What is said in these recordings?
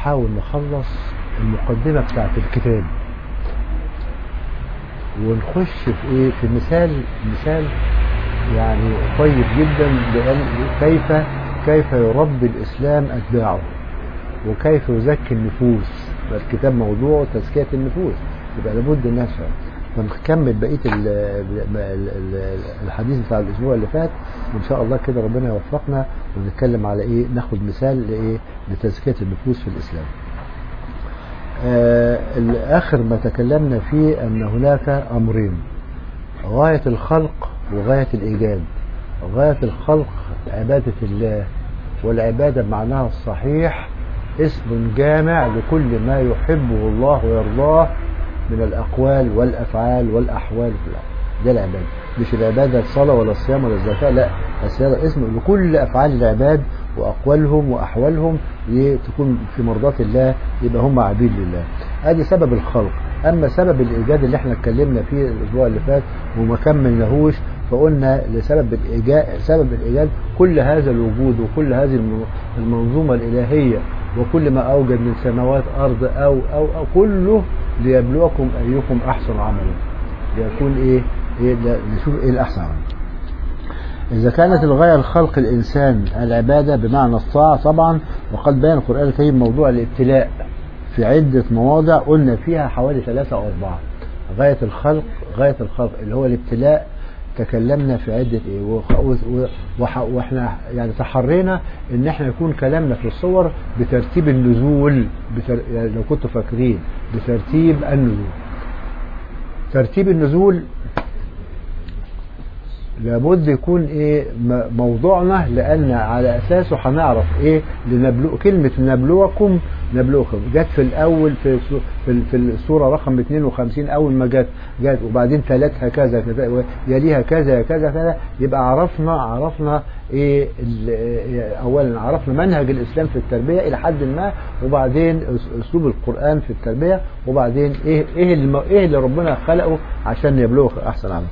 نحاول نخلص المقدمة بتاعت الكتاب ونخش في ايه في مثال مثال يعني طيب جدا لأن كيف كيف يربي الإسلام أتباعه وكيف يزكي النفوس يبقى الكتاب موضوعه تزكية النفوس يبقى لابد ان نفهم فنكمل بقية ال- ال- ال- الحديث بتاع الأسبوع اللي فات وإن شاء الله كده ربنا يوفقنا ونتكلم على إيه ناخد مثال لإيه لتزكية النفوس في الإسلام آه آخر ما تكلمنا فيه أن هناك أمرين غاية الخلق وغاية الإيجاد غاية الخلق عبادة الله والعبادة بمعناها الصحيح اسم جامع لكل ما يحبه الله ويرضاه من الأقوال والأفعال والأحوال في الأرض ده العبادة مش العبادة الصلاة ولا الصيام ولا الزكاة لا بس هذا اسم لكل أفعال العباد وأقوالهم وأحوالهم تكون في مرضاة الله يبقى هم عبيد لله ادي سبب الخلق أما سبب الإيجاد اللي احنا اتكلمنا فيه الأسبوع اللي فات وما كملناهوش فقلنا لسبب الإيجاد سبب الإيجاد كل هذا الوجود وكل هذه الم- المنظومة الإلهية وكل ما أوجد من سماوات أرض أو أو أو كله ليبلوكم أيكم أحسن عملا ليكون إيه, إيه لا- نشوف إيه الأحسن عملا إذا كانت الغاية لخلق الإنسان العبادة بمعنى الطاعة طبعا وقد بين القرآن الكريم موضوع الابتلاء في عدة مواضع قلنا فيها حوالي ثلاثة أو أربعة غاية الخلق غاية الخلق اللي هو الابتلاء تكلمنا في عدة ايه وخ- و- وح- واحنا يعني تحرينا ان احنا يكون كلامنا في الصور بترتيب النزول بتر... يعني لو كنتوا فاكرين بترتيب النزول ترتيب النزول لابد يكون ايه م- موضوعنا لان على اساسه هنعرف ايه لنبلو كلمه نبلوكم نبلوكم جت في الاول في السو- في ال- في السوره رقم 52 اول ما جت جت وبعدين ثلاثها كذا كذا يليها كذا كذا كذا يبقى عرفنا عرفنا ايه ال- إيه اولا عرفنا منهج الاسلام في التربيه الى حد ما وبعدين أس- اسلوب القران في التربيه وبعدين ايه ايه الم- ايه اللي ربنا خلقه عشان يبلغ احسن عمل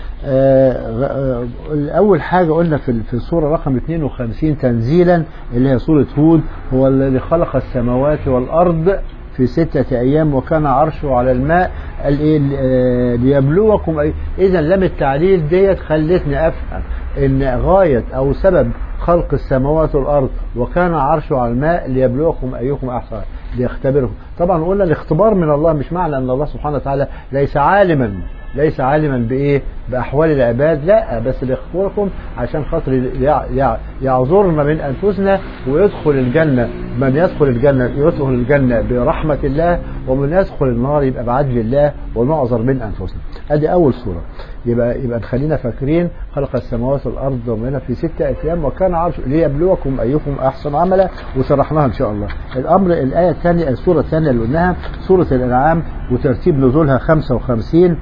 آه، غ- آه، أول حاجة قلنا في في السورة رقم 52 تنزيلا اللي هي سورة هود هو الذي خلق السماوات والأرض في ستة أيام وكان عرشه على الماء قال إيه آه، ليبلوكم أي إذا لم التعليل ديت خلتني أفهم إن غاية أو سبب خلق السماوات والأرض وكان عرشه على الماء ليبلوكم أيكم أحسن ليختبركم طبعا قلنا الاختبار من الله مش معنى أن الله سبحانه وتعالى ليس عالما ليس عالما بايه باحوال العباد لا بس بيختبركم عشان خاطر يع- يع- يعذرنا من انفسنا ويدخل الجنه من يدخل الجنه يدخل الجنه برحمه الله ومن يدخل النار يبقى بعدل الله ونعذر من انفسنا ادي اول صوره يبقى يبقى خلينا فاكرين خلق السماوات والارض ومنها في ستة ايام وكان عرش ليبلوكم ايكم احسن عملا وشرحناها ان شاء الله الامر الايه الثانيه السوره الثانيه اللي قلناها سوره الانعام وترتيب نزولها 55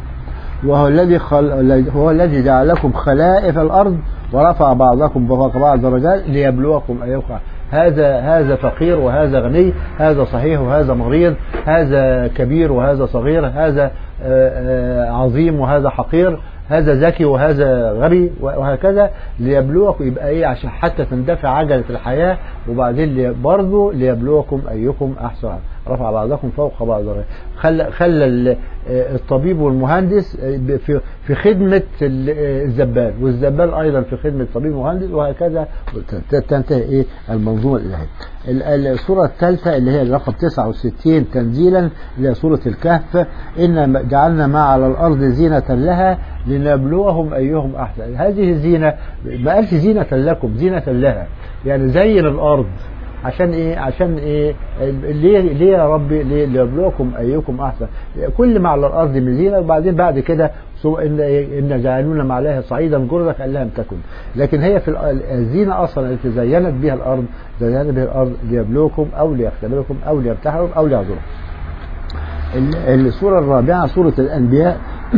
وهو الذي خل... هو الذي جعلكم خلائف الارض ورفع بعضكم فوق بعض درجات ليبلوكم ايكم هذا هذا فقير وهذا غني هذا صحيح وهذا مريض هذا كبير وهذا صغير هذا آه، آه، عظيم وهذا حقير هذا ذكي وهذا غبي وهكذا ليبلوكم يبقى ايه عشان حتى تندفع عجله الحياه وبعدين لي- برضه ليبلوكم ايكم احسن عملا. رفع بعضكم فوق بعض درجات. خلى خلى ال- آه، الطبيب والمهندس آه، ب- في في خدمه ال- آه، الزبال والزبال ايضا في خدمه الطبيب والمهندس وهكذا ت- تنتهي ايه المنظومه الالهيه. ال- السوره الثالثه اللي هي الرقم 69 تنزيلا اللي هي سوره الكهف ان جعلنا ما على الارض زينه لها لنبلوهم ايهم احسن هذه الزينه ما قالش زينه لكم زينه لها يعني زين الارض عشان ايه عشان ايه ليه ليه يا ربي ليه ليبلوكم ايكم احسن كل ما على الارض من زينه وبعدين بعد كده سو ان إيه؟ ان جعلونا ما عليها صعيدا جرزا كان لم تكن لكن هي في الأ- الزينه اصلا التي زينت بها الارض زينت بها الارض ليبلوكم او ليختبركم او ليمتحنكم او ليعذركم ال- السوره الرابعه سوره الانبياء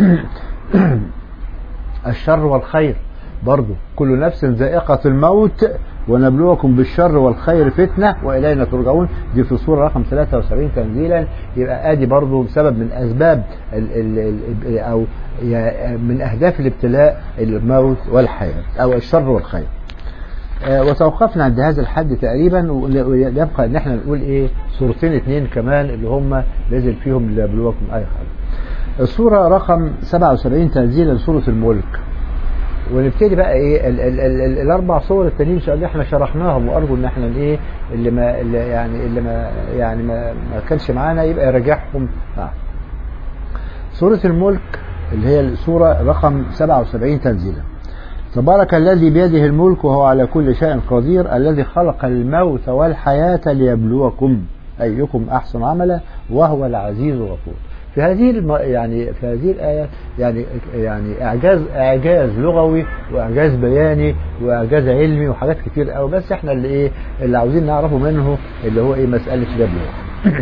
الشر والخير برضو كل نفس ذائقة الموت ونبلوكم بالشر والخير فتنة وإلينا ترجعون دي في السورة رقم 73 تنزيلا يبقى آدي برضو سبب من أسباب ال ال ال أو يا- من أهداف الابتلاء الموت والحياة أو الشر والخير آه، وتوقفنا عند هذا الحد تقريبا ويبقى ان احنا نقول ايه صورتين اتنين كمان اللي هم نزل فيهم ليبلوكم اي حاجه الصورة رقم 77 تنزيلا سورة الملك ونبتدي بقى ايه ال ال ال ال الاربع صور التانيين ان شاء الله احنا شرحناهم وارجو ان احنا ايه اللي ما اللي يعني اللي ما يعني ما, ما كانش معانا يبقى يراجعهم معنا. سورة الملك اللي هي السورة رقم 77 تنزيلا تبارك الذي بيده الملك وهو على كل شيء قدير الذي خلق الموت والحياة ليبلوكم أيكم أحسن عملا وهو العزيز الغفور في هذه الم... يعني في هذه الآية يعني يعني إعجاز إعجاز لغوي وإعجاز بياني وإعجاز علمي وحاجات كتير قوي بس إحنا اللي إيه اللي عاوزين نعرفه منه اللي هو إيه مسألة يبلوك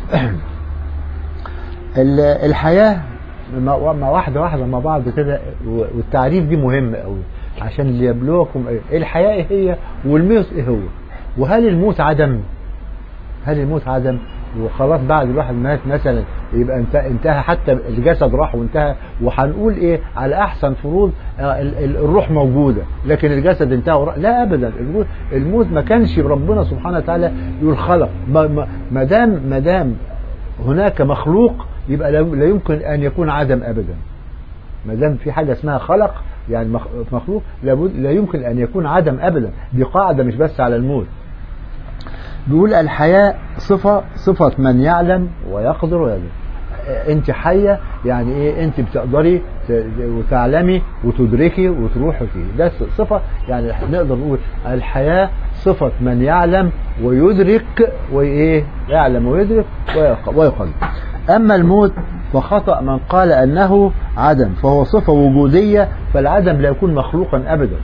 الحياة مع واحدة واحدة مع بعض كده والتعريف دي مهم قوي عشان اللي يبلوكم ايه الحياة ايه هي والموت ايه هو وهل الموت عدم هل الموت عدم وخلاص بعد الواحد مات مثلا يبقى انتهى حتى الجسد راح وانتهى وهنقول ايه على احسن فروض الروح موجوده لكن الجسد انتهى وراح لا ابدا الموت ما كانش ربنا سبحانه وتعالى يقول خلق ما دام ما دام هناك مخلوق يبقى لا يمكن ان يكون عدم ابدا ما دام في حاجه اسمها خلق يعني مخلوق لابد لا يمكن ان يكون عدم ابدا دي قاعده مش بس على الموت بيقول الحياة صفة صفة من يعلم ويقدر ويقدر انت حية يعني ايه انت بتقدري وتعلمي وتدركي وتروحي فيه ده صفة يعني نقدر نقول الحياة صفة من يعلم ويدرك وايه يعلم ويدرك ويقدر اما الموت فخطأ من قال انه عدم فهو صفة وجودية فالعدم لا يكون مخلوقا ابدا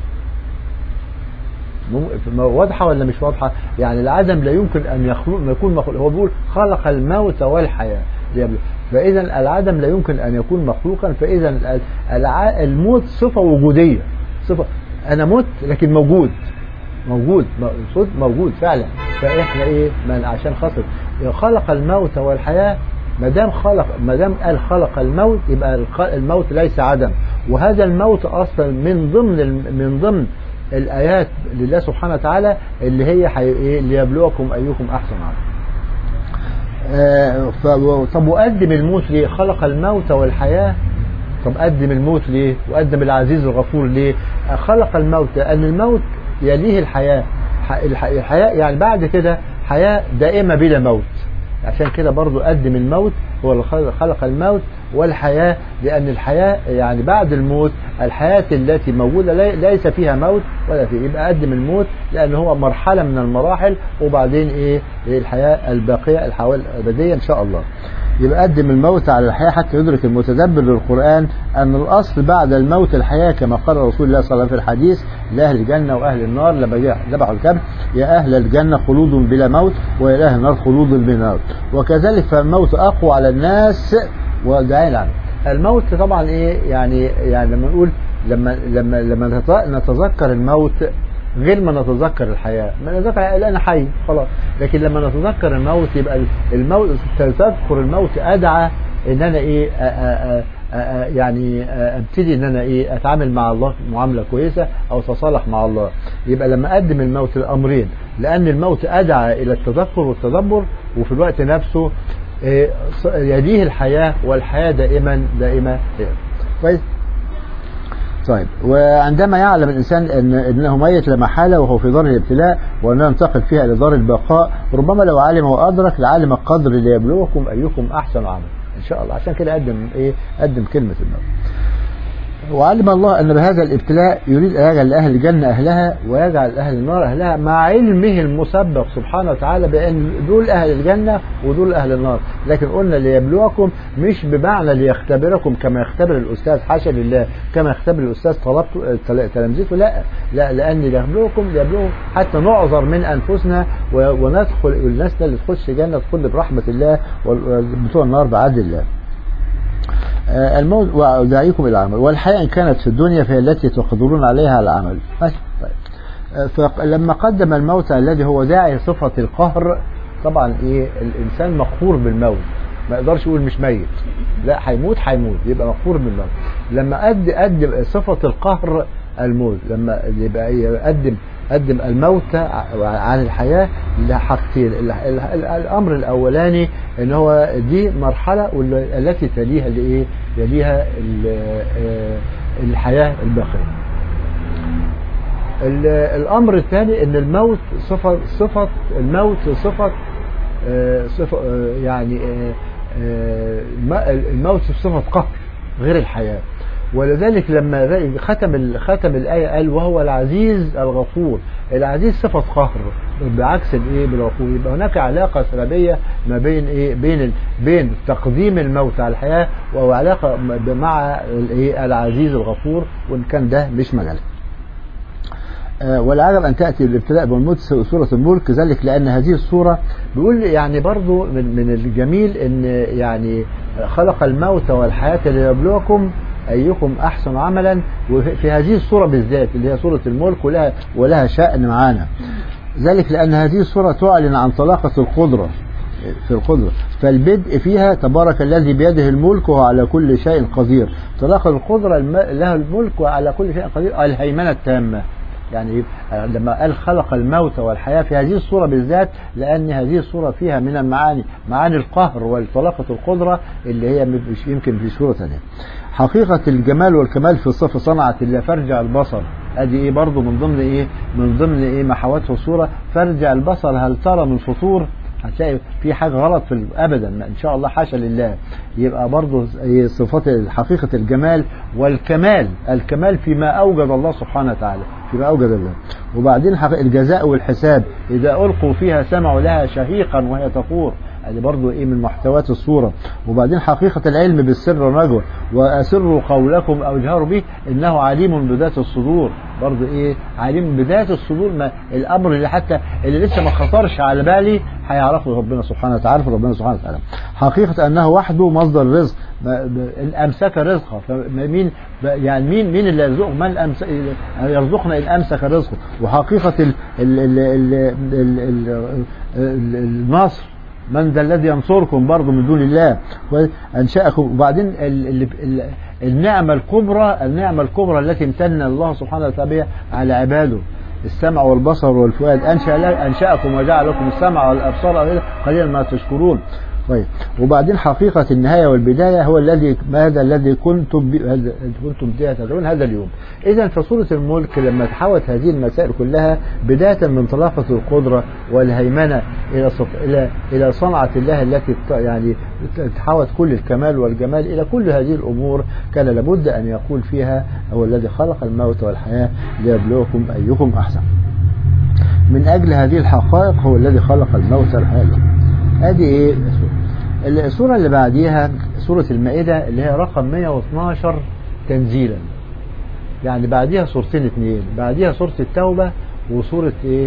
واضحة ولا مش واضحة يعني العدم لا يمكن أن يخلق ما يكون مخلوق هو بيقول خلق الموت والحياة فإذا العدم لا يمكن أن يكون مخلوقا فإذا الموت صفة وجودية صفة أنا مت لكن موجود موجود صوت موجود فعلا فإحنا إيه من عشان خاطر خلق الموت والحياة ما دام خلق ما دام قال خلق الموت يبقى الموت ليس عدم وهذا الموت اصلا من ضمن من ضمن الايات لله سبحانه وتعالى اللي هي حي... ليبلوكم ايكم احسن عملا. آه ف... طب وقدم الموت ليه؟ خلق الموت والحياه طب قدم الموت ليه؟ وقدم العزيز الغفور ليه؟ خلق الموت لان الموت يليه الحياه الحياه يعني بعد كده حياه دائمه بلا موت عشان كده برضو قدم الموت هو اللي خلق الموت والحياة لأن الحياة يعني بعد الموت الحياة التي موجودة ليس فيها موت ولا فيه يبقى قدم الموت لأن هو مرحلة من المراحل وبعدين إيه الحياة الباقية الحياة الأبدية إن شاء الله يبقى قدم الموت على الحياة حتى يدرك المتدبر للقرآن أن الأصل بعد الموت الحياة كما قال رسول الله صلى الله عليه وسلم في الحديث لأهل الجنة وأهل النار لما ذبحوا الكبش يا أهل الجنة خلود بلا موت ويا أهل النار خلود بنار وكذلك فالموت أقوى على الناس ودعاء العمل الموت طبعا إيه يعني يعني لما نقول لما لما لما نتذكر الموت غير ما نتذكر الحياة ما نتذكر الحياة أنا حي خلاص لكن لما نتذكر الموت يبقى الموت تذكر الموت أدعى إن أنا إيه أ أ أ يعني ابتدي ان انا ايه اتعامل مع الله معامله كويسه او اتصالح مع الله يبقى لما اقدم الموت الامرين لان الموت ادعى الى التذكر والتدبر وفي الوقت نفسه إيه يليه الحياه والحياه دائما دائما كويس طيب وعندما يعلم الإنسان أن أنه ميت لا محالة وهو في دار الابتلاء وأنه ينتقل فيها إلى دار البقاء ربما لو علم وأدرك لعلم القدر ليبلوكم أيكم أحسن عمل إن شاء الله عشان كده قدم إيه قدم كلمة الموت وعلم الله أن بهذا الابتلاء يريد أن يجعل أهل الجنة أهلها ويجعل أهل النار أهلها مع علمه المسبق سبحانه وتعالى بأن دول أهل الجنة ودول أهل النار لكن قلنا ليبلوكم مش بمعنى ليختبركم كما يختبر الأستاذ حاشا لله كما يختبر الأستاذ طلبته تلامذته لا لا لأن ليبلوكم ليبلوكم حتى نعذر من أنفسنا وندخل الناس اللي تخش جنة تدخل برحمة الله وبتوع النار بعدل الله الموت وداعيكم الى العمل والحياة ان كانت في الدنيا فهي التي تقدرون عليها العمل طيب فلما قدم الموت الذي هو داعي صفة القهر طبعا ايه الانسان مقهور بالموت ما يقدرش يقول مش ميت لا هيموت هيموت يبقى مقهور بالموت لما قد قدم صفة القهر الموت لما يبقى يقدم قدم الموت عن الحياة لحاجتين ال- ال- ال- الأمر الأولاني إن هو دي مرحلة وال- التي تليها لإيه؟ يليها ال- آه، الحياة الباقية. ال- الأمر الثاني إن الموت صفة صفة الموت صفة آه، صفة آه، يعني آه، آه، الم- الموت صفة قهر غير الحياة ولذلك لما ر- ختم ال- ختم الآية قال وهو العزيز الغفور العزيز صفة قهر بعكس الايه بالغفور يبقى هناك علاقة سببية ما بين ايه بين ال- بين تقديم الموت على الحياة وعلاقة م- مع الايه العزيز الغفور وان كان ده مش مجال آه، والعجب أن تأتي الابتلاء بالموت سورة الملك ذلك لأن هذه السورة بيقول يعني برضو من, من الجميل أن يعني خلق الموت والحياة ليبلوكم أيكم أحسن عملا وفي هذه السورة بالذات اللي هي سورة الملك ولها, ولها شأن معانا ذلك لأن هذه السورة تعلن عن طلاقة القدرة في القدرة فالبدء فيها تبارك الذي بيده الملك وهو على كل شيء قدير طلاقة القدرة الم- له الملك وعلى كل شيء قدير الهيمنة التامة يعني يبقى لما قال خلق الموت والحياة في هذه الصورة بالذات لأن هذه الصورة فيها من المعاني معاني القهر والطلاقة القدرة اللي هي مش يمكن في صورة ثانية حقيقة الجمال والكمال في الصفة صنعت اللي فرجع البصر ادي ايه برضو من ضمن ايه من ضمن ايه ما حوته الصورة فرجع البصر هل ترى من فطور هتلاقي في حاجة غلط في ال- ابدا ما ان شاء الله حاشا لله يبقى برضو إيه صفات حقيقة الجمال والكمال الكمال فيما اوجد الله سبحانه وتعالى فيما اوجد الله وبعدين حق- الجزاء والحساب اذا القوا فيها سمعوا لها شهيقا وهي تفور ادي برضو ايه من محتويات الصورة وبعدين حقيقة العلم بالسر والنجوى واسروا قولكم او اجهروا به انه عليم بذات الصدور برضو ايه عليم بذات الصدور ما الامر اللي حتى اللي لسه ما خطرش على بالي هيعرفه ربنا سبحانه وتعالى ربنا سبحانه وتعالى حقيقة انه وحده مصدر الرزق ما- ب- إن امسك رزقه فمين ب- يعني مين مين اللي يرزق من أمس يرزقنا ان امسك رزقه وحقيقة ال ال ال ال ال ال ال النصر من ذا الذي ينصركم برضه من دون الله وانشاكم وبعدين ال ال ال النعمه الكبرى النعمه الكبرى التي امتن الله سبحانه وتعالى بها على عباده السمع والبصر والفؤاد انشا لا- انشاكم وجعل لكم السمع والابصار قليلا ما تشكرون طيب وبعدين حقيقة النهاية والبداية هو الذي هذا الذي كنتم ب... هذا كنتم به تدعون هذا اليوم. إذا فسورة الملك لما تحوت هذه المسائل كلها بداية من طلاقة القدرة والهيمنة إلى صف... إلى إلى صنعة الله التي ت- يعني تحوت كل الكمال والجمال إلى كل هذه الأمور كان لابد أن يقول فيها هو الذي خلق الموت والحياة ليبلوكم أيكم أحسن. من أجل هذه الحقائق هو الذي خلق الموت والحياة ادي ايه السورة اللي بعديها سورة المائدة اللي هي رقم 112 تنزيلا يعني بعديها سورتين اتنين بعديها سورة التوبة وسورة ايه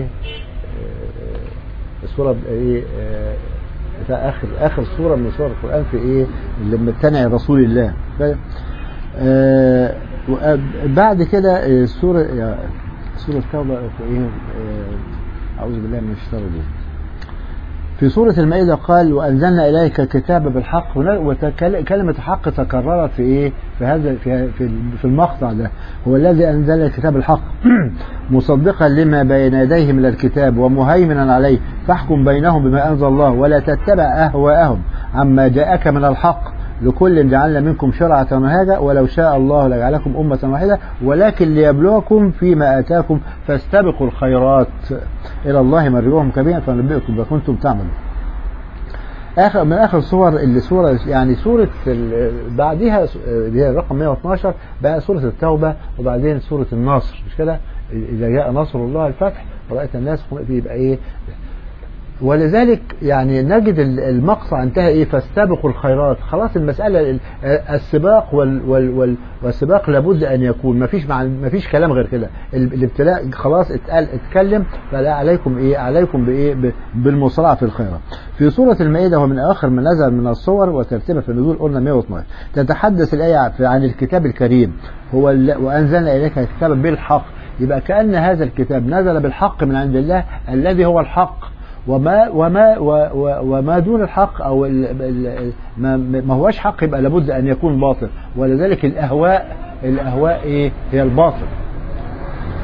آه، سورة ايه آه، بتاع اخر اخر سورة من سور القرآن في ايه اللي متنع رسول الله ف- آه، وأب- بعد كده آه، سورة آه، سورة التوبة في ايه آه، اعوذ بالله من الشيطان الرجيم في سورة المائدة قال وأنزلنا إليك الكتاب بالحق وكلمة الحق تكررت في إيه؟ في هذا في في في المقطع ده هو الذي أنزل الكتاب الحق مصدقا لما بين يديه من الكتاب ومهيمنا عليه فاحكم بينهم بما أنزل الله ولا تتبع أهواءهم عما جاءك من الحق لكل جعلنا منكم شرعة وهاجة ولو شاء الله لجعلكم أمة واحدة ولكن ليبلوكم فيما آتاكم فاستبقوا الخيرات إلى الله مرجوهم كبيرا فنبئكم بما كنتم تعملون اخر من اخر صور اللي سوره يعني سوره ال- بعديها س- اللي هي رقم 112 بقى سوره التوبه وبعدين سوره النصر مش كده اذا جاء نصر الله الفتح رايت الناس يبقى ايه ولذلك يعني نجد ال- المقطع انتهى ايه فاستبقوا الخيرات خلاص المساله ال- السباق وال وال وال والسباق لابد ان يكون ما فيش ما فيش كلام غير كده ال- الابتلاء خلاص اتقال اتكلم فلا عليكم ايه عليكم بايه ب- بالمصارعه في الخيرات في سوره المائده ومن اخر ما نزل من الصور وترتيبها في النزول قلنا 112 تتحدث الايه عن الكتاب الكريم هو ال- وانزلنا اليك الكتاب بالحق يبقى كان هذا الكتاب نزل بالحق من عند الله الذي هو الحق وما وما و- و- وما دون الحق او ال- ال- ما, ما هوش حق يبقى لابد ان يكون باطل ولذلك الاهواء الاهواء ايه هي الباطل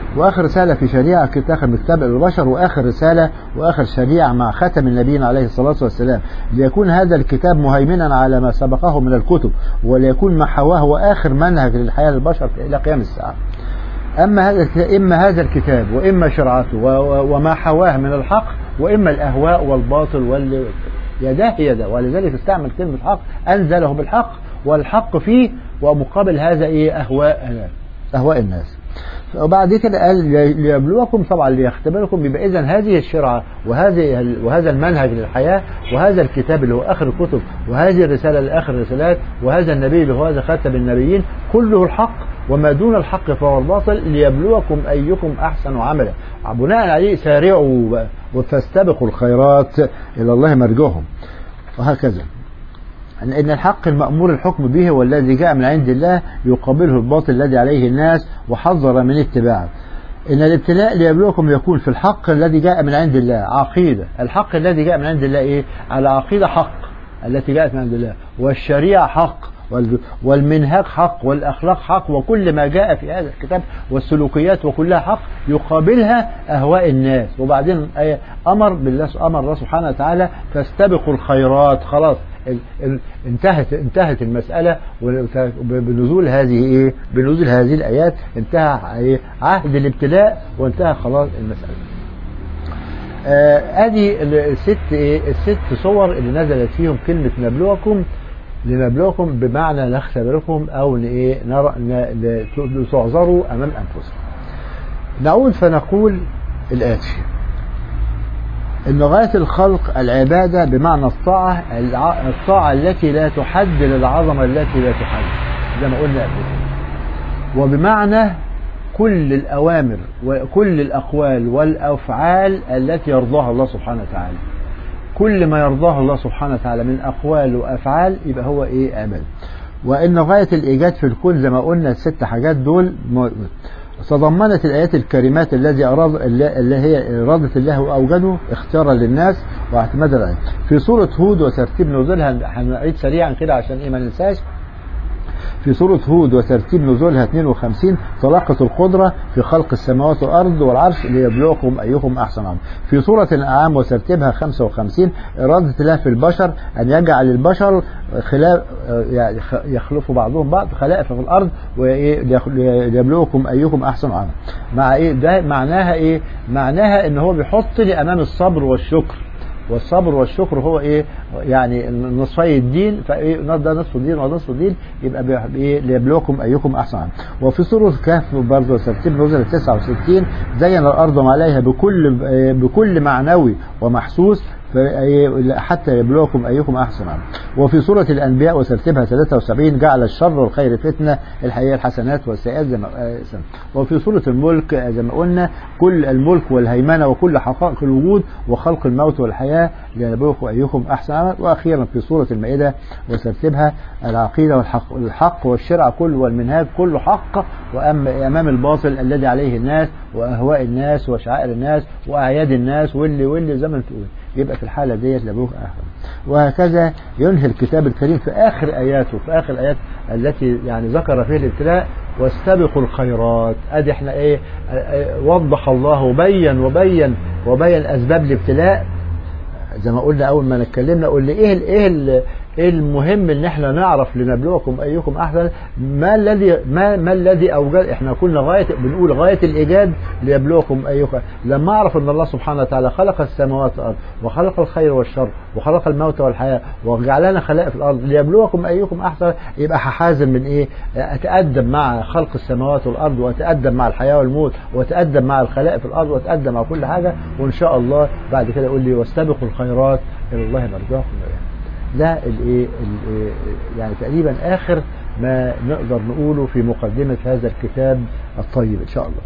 واخر رساله في شريعه كتاب كتاب البشر واخر رساله واخر شريعه مع ختم النبيين عليه الصلاه والسلام ليكون هذا الكتاب مهيمنا على ما سبقه من الكتب وليكون ما حواه واخر منهج للحياه للبشر الى قيام الساعه اما هذا الكتاب اما هذا الكتاب واما شرعته وما حواه من الحق واما الاهواء والباطل وال يا ده يا ده ولذلك استعمل كلمه حق انزله بالحق والحق فيه ومقابل هذا ايه اهواء اهواء الناس وبعد كده قال ليبلوكم طبعا ليختبركم يبقى اذا هذه الشرعه وهذه وهذا المنهج للحياه وهذا الكتاب اللي هو اخر الكتب وهذه الرساله لاخر الرسالات وهذا النبي اللي هو هذا خاتم النبيين كله الحق وما دون الحق فهو الباطل ليبلوكم ايكم احسن عملا بناء عليه سارعوا وفاستبقوا الخيرات الى الله مرجوهم وهكذا أن الحق المأمور الحكم به والذي جاء من عند الله يقابله الباطل الذي عليه الناس وحذر من اتباعه إن الابتلاء ليبلوكم يكون في الحق الذي جاء من عند الله عقيدة الحق الذي جاء من عند الله إيه على عقيدة حق التي جاءت من عند الله والشريعة حق والمنهاج حق والأخلاق حق وكل ما جاء في هذا الكتاب والسلوكيات وكلها حق يقابلها أهواء الناس وبعدين أمر بالله أمر الله سبحانه وتعالى فاستبقوا الخيرات خلاص انتهت انتهت المسألة بنزول هذه ايه بنزول هذه الآيات انتهى عهد الابتلاء وانتهى خلاص المسألة ادي آه الست ايه الست صور اللي نزلت فيهم كلمة نبلوكم لنبلوكم بمعنى نختبركم او ايه تعذروا امام انفسكم نعود فنقول الاتي ان غايه الخلق العباده بمعنى الطاعه الطاعه التي لا تحدد العظمه التي لا تحدد زي ما قلنا قبل كده وبمعنى كل الاوامر وكل الاقوال والافعال التي يرضاها الله سبحانه وتعالى كل ما يرضاه الله سبحانه وتعالى من أقوال وأفعال يبقى هو إيه أمل وإن غاية الإيجاد في الكون زي ما قلنا الست حاجات دول تضمنت الآيات الكريمات الذي أراد اللي هي إرادة الله وأوجده اختيارا للناس واعتمادا عليه في سورة هود وترتيب نزولها هنعيد سريعا كده عشان إيه ما ننساش في سورة هود وترتيب نزولها 52 طلاقة القدرة في خلق السماوات والأرض والعرش ليبلوكم أيكم أحسن عمل في سورة الأنعام وترتيبها 55 إرادة الله في البشر أن يجعل البشر خلاف يعني يخلفوا بعضهم بعض خلائف في الأرض وليبلوكم أيكم أحسن عمل مع إيه ده معناها إيه معناها إن هو بيحط لي أمام الصبر والشكر والصبر والشكر هو ايه يعني نصفي الدين فايه ده نصف الدين ونصف الدين يبقى ايه ليبلوكم ايكم احسن عمل وفي سوره الكهف برضه ترتيب نزل 69 زين الارض ما عليها بكل بكل معنوي ومحسوس حتى يبلوكم أيكم أحسن عمل وفي سورة الأنبياء وترتيبها 73 جعل الشر والخير فتنة الحقيقة الحسنات والسيئات زي ما وفي سورة الملك زي ما قلنا كل الملك والهيمنة وكل حقائق الوجود وخلق الموت والحياة ليبلوكم أيكم أحسن عمل وأخيرا في سورة المائدة وترتيبها العقيدة والحق الحق والشرع كله والمنهاج كله حق وأمام الباطل الذي عليه الناس وأهواء الناس وشعائر الناس وأعياد الناس واللي واللي زي ما تقول يبقى في الحالة ديت لابوك أهون وهكذا ينهي الكتاب الكريم في آخر آياته في آخر الآيات التي يعني ذكر فيه الابتلاء واستبقوا الخيرات ادي احنا ايه وضح الله وبين وبين وبين اسباب الابتلاء زي ما قلنا اول ما اتكلمنا قلنا ايه ال ايه ال ايه المهم ان احنا نعرف لنبلوكم ايكم احسن ما الذي ما ما الذي اوجد احنا كنا غايه بنقول غايه الايجاد ليبلوكم ايكم لما اعرف ان الله سبحانه وتعالى خلق السماوات والارض وخلق الخير والشر وخلق الموت والحياه وجعلنا خلائق في الارض ليبلوكم ايكم احسن يبقى هحازم من ايه اتادب مع خلق السماوات والارض واتادب مع الحياه والموت واتادب مع الخلائق في الارض واتادب مع كل حاجه وان شاء الله بعد كده يقول لي واستبقوا الخيرات الى الله مرجعكم ده الايه يعني تقريبا اخر ما نقدر نقوله في مقدمة هذا الكتاب الطيب ان شاء الله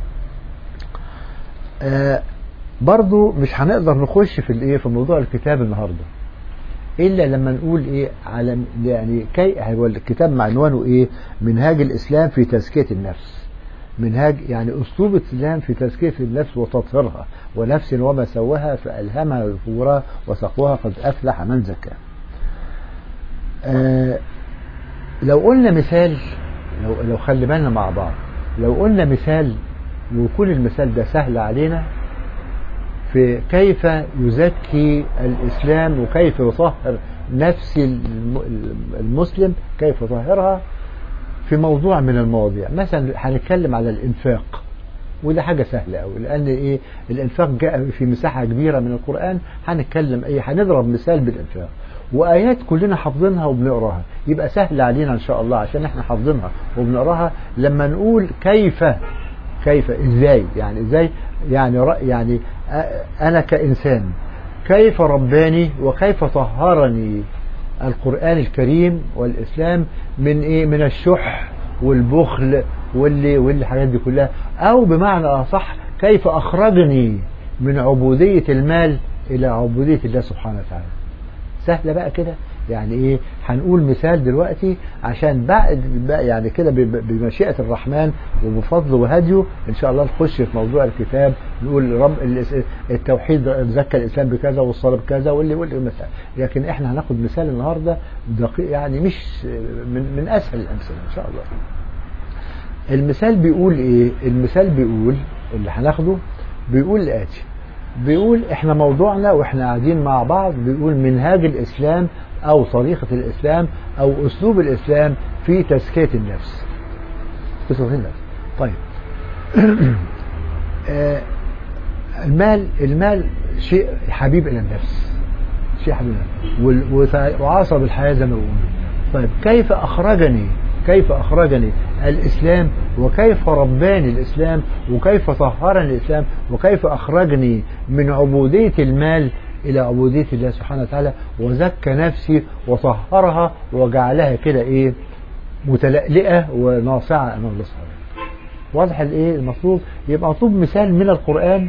آه برضو مش هنقدر نخش في الايه في موضوع الكتاب النهارده الا لما نقول ايه على يعني كي هو الكتاب معنوانه ايه منهاج الاسلام في تزكيه النفس منهاج يعني اسلوب الاسلام في تزكيه النفس وتطهيرها ونفس وما سواها فالهمها فجورها وتقواها قد افلح من زكاها آه لو قلنا مثال لو لو خلي بالنا مع بعض لو قلنا مثال ويكون المثال ده سهل علينا في كيف يزكي الإسلام وكيف يطهر نفس الم- المسلم كيف يطهرها في موضوع من المواضيع مثلا هنتكلم على الإنفاق وده حاجة سهلة أوي لأن إيه الإنفاق جاء في مساحة كبيرة من القرآن هنتكلم إيه هنضرب مثال بالإنفاق وآيات كلنا حافظينها وبنقراها يبقى سهل علينا إن شاء الله عشان إحنا حافظينها وبنقراها لما نقول كيف كيف إزاي يعني إزاي يعني رأ يعني أ- أنا كإنسان كيف رباني وكيف طهرني القرآن الكريم والإسلام من إيه من الشح والبخل واللي والحاجات دي كلها أو بمعنى أصح كيف أخرجني من عبودية المال إلى عبودية الله سبحانه وتعالى سهلة بقى كده يعني ايه هنقول مثال دلوقتي عشان بعد بقى يعني كده ب- بمشيئة الرحمن وبفضله وهديه ان شاء الله نخش في موضوع الكتاب نقول رب الاس- التوحيد زكى الاسلام بكذا والصلاة بكذا واللي واللي مثال لكن احنا هناخد مثال النهارده دقيق يعني مش من من اسهل الامثله ان شاء الله المثال بيقول ايه المثال بيقول اللي هناخده بيقول الاتي بيقول احنا موضوعنا واحنا قاعدين مع بعض بيقول منهاج الاسلام او طريقة الاسلام او اسلوب الاسلام في تزكية النفس في تزكية النفس طيب آه، المال المال شيء حبيب الى النفس شيء حبيب وال- وت- وعصب الحياة زي ما بيقولوا طيب كيف أخرجني كيف أخرجني الإسلام وكيف رباني الإسلام وكيف طهرني الإسلام وكيف أخرجني من عبودية المال إلى عبودية الله سبحانه وتعالى وزكى نفسي وطهرها وجعلها كده إيه متلألئة وناصعة أمام الله سبحانه وتعالى. واضح الإيه المطلوب يبقى مطلوب مثال من القرآن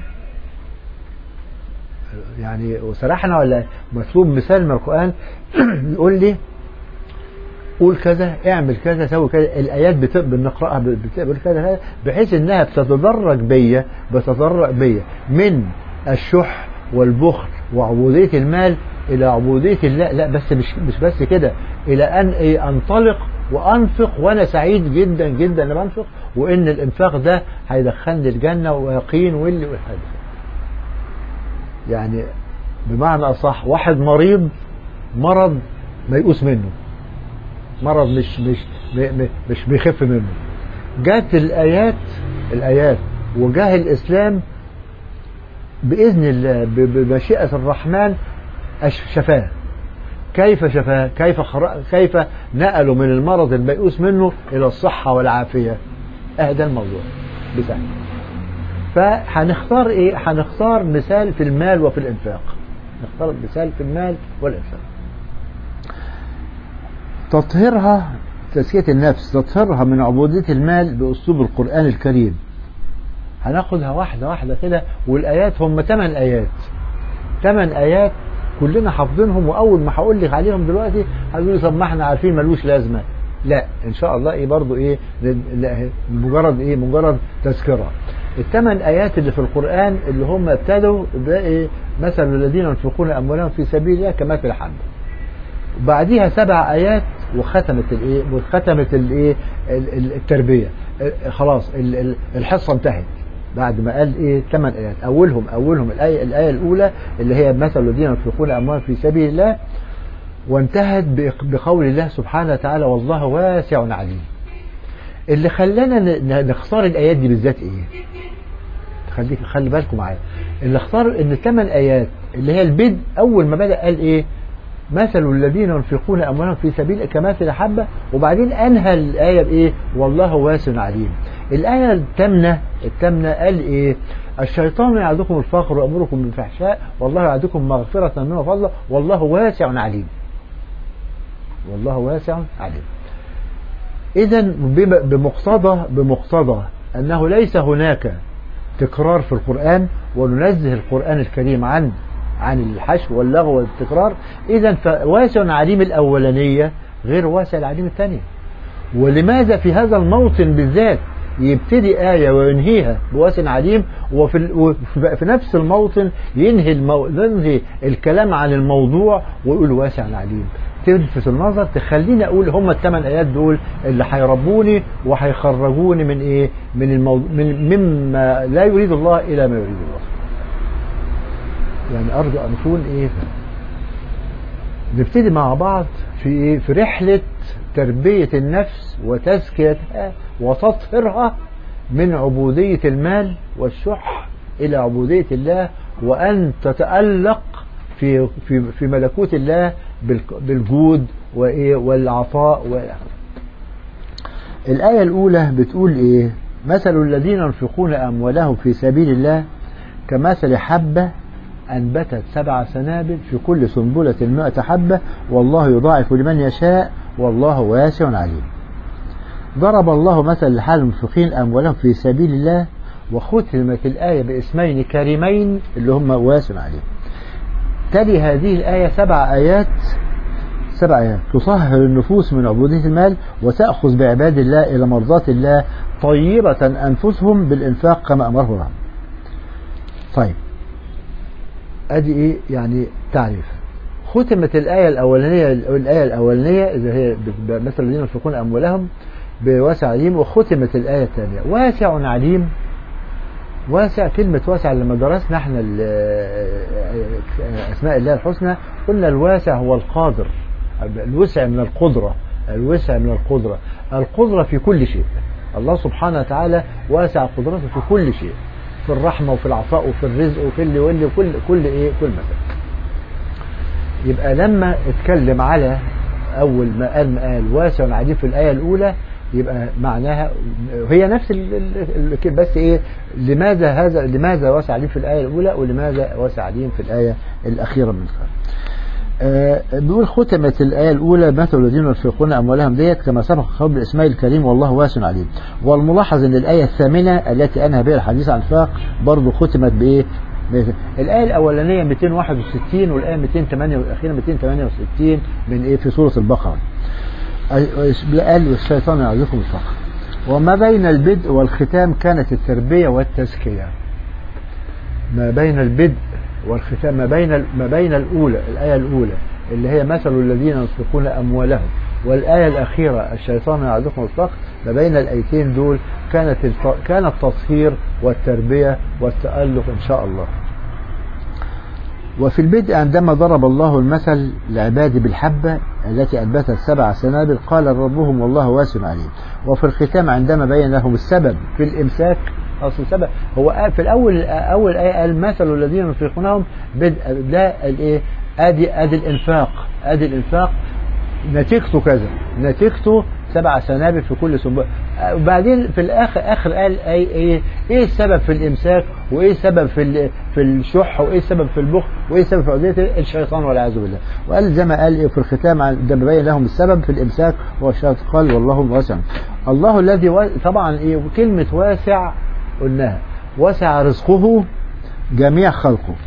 يعني وسرحنا ولا مطلوب مثال من القرآن يقول لي قول كذا اعمل كذا سوي كذا الايات بت- بنقراها ب- بتقبل كذا كذا بحيث انها بتتدرج بيا بتتدرج بيا من الشح والبخل وعبوديه المال الى عبوديه الله لا بس مش مش بس كده الى ان إيه انطلق وانفق وانا سعيد جدا جدا ان بنفق وان الانفاق ده هيدخلني الجنه ويقين واللي والحاجه يعني بمعنى اصح واحد مريض مرض ميؤوس منه مرض مش مش م- م- مش بيخف منه جات الآيات الآيات وجاه الإسلام بإذن الله ب- بمشيئة الرحمن أش- شفاه كيف شفاه كيف خر... كيف نقلوا من المرض الميؤوس منه إلى الصحة والعافية اه ده الموضوع بتاعنا فهنختار ايه هنختار مثال في المال وفي الانفاق نختار مثال في المال والانفاق تطهيرها تزكية النفس تطهيرها من عبودية المال بأسلوب القرآن الكريم هناخدها واحدة واحدة كده والآيات هم ثمان آيات ثمان آيات كلنا حافظينهم وأول ما هقول لك عليهم دلوقتي هتقولي لي طب ما احنا عارفين ملوش لازمة لا إن شاء الله إيه برضو إيه لا، مجرد إيه مجرد تذكرة الثمان آيات اللي في القرآن اللي هم ابتدوا بإيه مثل الذين ينفقون أموالهم في سبيل الله كمثل حبة وبعديها سبع ايات وختمت الايه وختمت الايه ال- ال- التربيه ال- خلاص ال- ال- الحصه انتهت بعد ما قال ايه ثمان ايات اولهم اولهم الايه الايه الاولى اللي هي مثل الذين ينفقون اموالهم في سبيل الله وانتهت بإق- بقول الله سبحانه وتعالى والله واسع عليم اللي خلانا ن- ن- نختار الايات دي بالذات ايه خليك خلي بالكم معايا اللي اختار ان الثمان ايات اللي هي البدء اول ما بدا قال ايه مثل الذين ينفقون اموالهم في سبيل كمثل حبه وبعدين انهى الايه بايه والله واسع عليم الايه الثامنه الثامنه قال ايه الشيطان يعدكم الفقر ويامركم بالفحشاء والله يعدكم مغفره منه وفضله والله واسع عليم والله واسع عليم اذا بم- بمقتضى بمقتضى انه ليس هناك تكرار في القرآن وننزه القرآن الكريم عن عن الحشو واللغو والتكرار إذا فواسع عليم الأولانية غير واسع العليم الثانية ولماذا في هذا الموطن بالذات يبتدي آية وينهيها بواسع عليم وفي ال- وفي في نفس الموطن ينهي المو... ينهي الكلام عن الموضوع ويقول واسع عليم تلفت النظر تخليني اقول هم الثمان ايات دول اللي هيربوني وهيخرجوني من ايه من الموضوع من مما لا يريد الله الى ما يريد الله يعني ارجو ان نكون ايه نبتدي مع بعض في ايه في رحله تربيه النفس وتزكيتها وتطهيرها من عبوديه المال والشح الى عبوديه الله وان تتالق في في في ملكوت الله بالجود وايه والعطاء والى الآية الأولى بتقول إيه؟ مثل الذين ينفقون أموالهم في سبيل الله كمثل حبة أنبتت سبع سنابل في كل سنبلة مائة حبة والله يضاعف لمن يشاء والله واسع عليم. ضرب الله مثل لحال المنفقين أموالهم في سبيل الله وختمت الآية باسمين كريمين اللي هم واسع عليم. تلي هذه الآية سبع آيات سبع آيات تطهر النفوس من عبودية المال وتأخذ بعباد الله إلى مرضاة الله طيبة أنفسهم بالإنفاق كما أمره الله طيب أدي إيه يعني تعريف ختمت الآية الأولانية الآية الأولانية اللي هي مثل الذين ينفقون أموالهم بواسع عليم وختمت الآية الثانية واسع عليم واسع كلمة واسع لما درسنا احنا أسماء الله الحسنى قلنا الواسع هو القادر الوسع من القدرة الوسع من القدرة القدرة في كل شيء الله سبحانه وتعالى واسع قدرته في كل شيء في الرحمة وفي العطاء وفي الرزق وفي اللي واللي كل كل ايه كل مثل يبقى لما اتكلم على اول ما قال ما قال واسع عليم في الايه الاولى يبقى معناها هي نفس ال ال بس ايه لماذا هذا لماذا واسع عليم في الايه الاولى ولماذا واسع عليم في الايه الاخيره من الخير آه بيقول ختمت الآية الأولى مثل الذين ينفقون أموالهم ديت كما سبق قبل إسماعيل الكريم والله واسع عليم والملاحظ أن الآية الثامنة التي أنهى بها الحديث عن الفاق برضه ختمت بإيه؟ الآية الأولانية 261 والآية 208 والأخيرة 268 من إيه في سورة البقرة قال الشيطان يعظكم الفقر وما بين البدء والختام كانت التربية والتزكية ما بين البدء والختام ما بين ما بين الأولى الآية الأولى اللي هي مثل الذين ينفقون أموالهم والآية الأخيرة الشيطان يعدكم الفقر ما بين الآيتين دول كانت كان التطهير والتربية والتألق إن شاء الله وفي البدء عندما ضرب الله المثل لعبادي بالحبة التي أنبتت سبع سنابل قال ربهم والله واسع عليم وفي الختام عندما بين لهم السبب في الإمساك أصل السبب هو في الأول أول آية قال مثل الذين ينفقونهم بدء لا الإيه أدي أدي الإنفاق أدي الإنفاق نتيجته كذا نتيجته سبع سنابل في كل سنبلة وبعدين في الاخر اخر قال ايه ايه ايه السبب في الامساك وايه السبب في في الشح وايه السبب في البخل وايه السبب في عديه الشيطان والعياذ بالله وقال زي ما قال إيه في الختام ده بين لهم السبب في الامساك هو الشيطان قال والله واسع الله الذي و... طبعا ايه كلمه واسع قلناها وسع رزقه جميع خلقه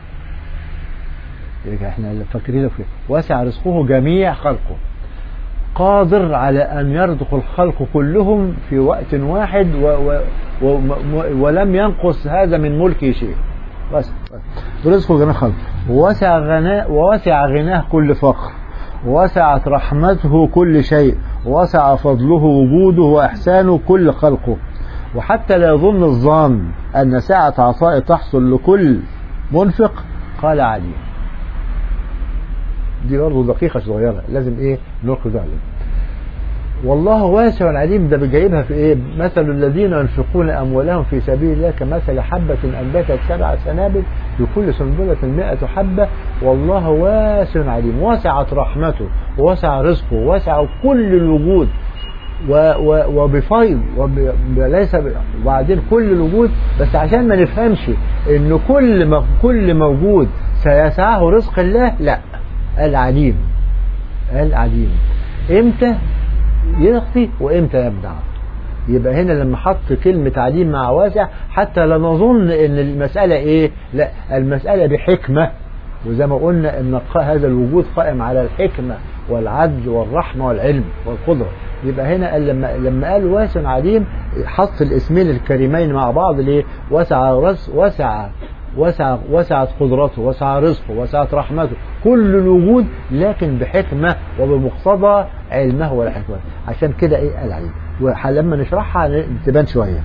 احنا فاكرين في وسع رزقه جميع خلقه قادر على أن يرزق الخلق كلهم في وقت واحد و و و ولم ينقص هذا من ملكه شيء بس رزقه جميع خلق ووسع غناء ووسع غناه كل فقر وسعت رحمته كل شيء وسع فضله وجوده وإحسانه كل خلقه وحتى لا يظن الظان أن سعة عطاء تحصل لكل منفق قال عليه دي برضه دقيقة صغيرة لازم ايه نلقي ذلك والله واسع عليم ده بجايبها في ايه مثل الذين ينفقون اموالهم في سبيل الله كمثل حبة انبتت سبع سنابل في كل سنبلة مئة حبة والله واسع عليم وسعت رحمته وسع رزقه وسع كل الوجود وبفيض وليس وبعدين كل الوجود بس عشان ما نفهمش ان كل كل موجود سيسعه رزق الله لا العليم العليم امتى يغطي وامتى يمنع يبقى هنا لما حط كلمة عليم مع واسع حتى لا نظن ان المسألة ايه لا المسألة بحكمة وزي ما قلنا ان هذا الوجود قائم على الحكمة والعدل والرحمة والعلم والقدرة يبقى هنا قال لما لما قال واسع عليم حط الاسمين الكريمين مع بعض ليه وسع رس وسع وسع وسعت قدرته وسع رزقه وسعت رحمته كل الوجود لكن بحكمة وبمقتضى علمه والحكمة عشان كده ايه قال عليه ولما نشرحها تبان شوية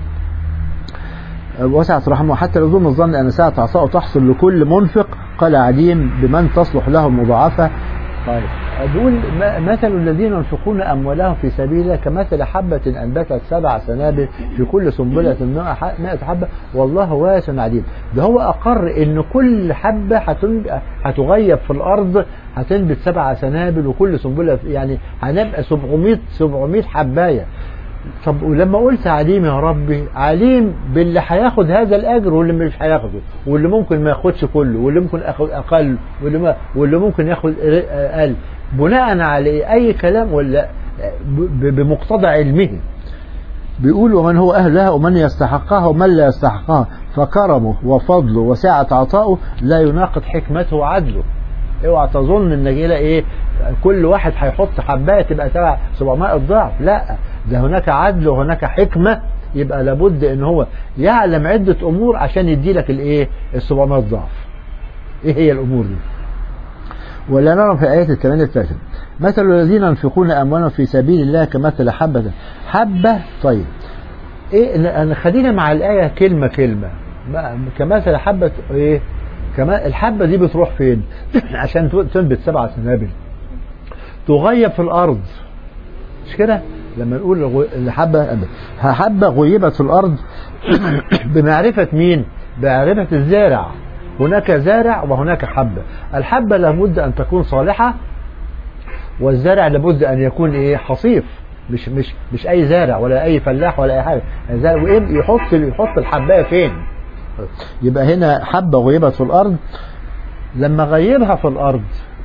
وسعت رحمه حتى لو ظن الظن أن ساعة عطاء تحصل لكل منفق قال عديم بمن تصلح له مضاعفة طيب دول مثل الذين ينفقون أموالهم في سبيل الله كمثل حبة أنبتت سبع سنابل في كل سنبلة مائة حبة والله واسع عليم ده هو أقر إن كل حبة هتغيب في الأرض هتنبت سبع سنابل وكل سنبلة يعني هنبقى 700 700 حباية طب ولما قلت عليم يا ربي عليم باللي هياخد هذا الاجر واللي مش هياخده واللي ممكن ما ياخدش كله واللي ممكن ياخد اقل واللي ما واللي ممكن ياخد اقل بناء على اي كلام ولا بمقتضى علمه بيقول ومن هو أهلها ومن يستحقها ومن لا يستحقها فكرمه وفضله وسعة عطائه لا يناقض حكمته وعدله اوعى تظن ان كده ايه كل واحد هيحط حبايه تبقى تبع 700 ضعف لا ده هناك عدل وهناك حكمه يبقى لابد ان هو يعلم عده امور عشان يدي لك الايه ال 700 ضعف ايه هي الامور دي ولا نرى في آيات الثمانية الثالثة مثل الذين ينفقون أموالهم في سبيل الله كمثل حبة حبة طيب إيه خلينا مع الآية كلمة كلمة كمثل حبة إيه كمان الحبة دي بتروح فين عشان تنبت سبع سنابل تغيب في الأرض مش كده لما نقول الحبة حبة غيبت في الأرض بمعرفة مين بمعرفة الزارع هناك زارع وهناك حبة الحبة لابد أن تكون صالحة والزارع لابد أن يكون إيه حصيف مش مش مش أي زارع ولا أي فلاح ولا أي حاجة الزارع يحط يحط الحباية فين يبقى هنا حبة غيبت في الأرض لما غيبها في الأرض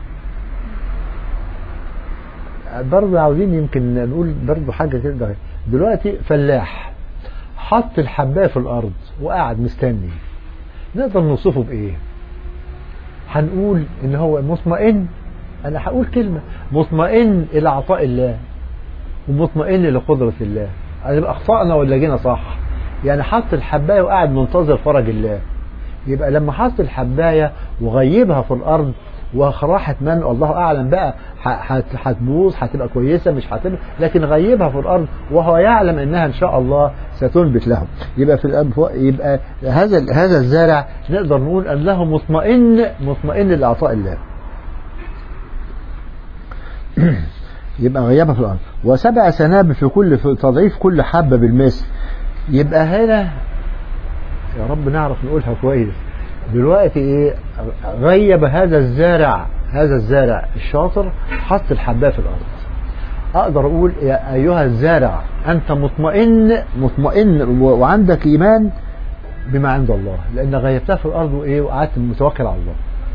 برضه عاوزين يمكن نقول برضه حاجة كده دلوقتي فلاح حط الحباية في الأرض وقاعد مستني نقدر نوصفه بإيه؟ هنقول إن هو مطمئن أنا هقول كلمة مطمئن إلى عطاء الله ومطمئن لقدرة الله هنبقى أخطأنا ولا جينا صح؟ يعني حط الحباية وقاعد منتظر فرج الله يبقى لما حط الحباية وغيبها في الأرض وراحت من الله أعلم بقى هتبوظ هتبقى كويسة مش هتبقى لكن غيبها في الأرض وهو يعلم أنها إن شاء الله ستنبت له يبقى في يبقى هذا هذا الزارع نقدر نقول أنه مطمئن مطمئن لعطاء الله يبقى غيبها في الأرض وسبع سنابل في كل في تضعيف كل حبة بالمثل يبقى هنا يا رب نعرف نقولها كويس دلوقتي ايه غيب هذا الزارع هذا الزارع الشاطر حط الحبايه في الارض اقدر اقول يا ايها الزارع انت مطمئن مطمئن وعندك ايمان بما عند الله لان غيبتها في الارض وايه وقعدت متوكل على الله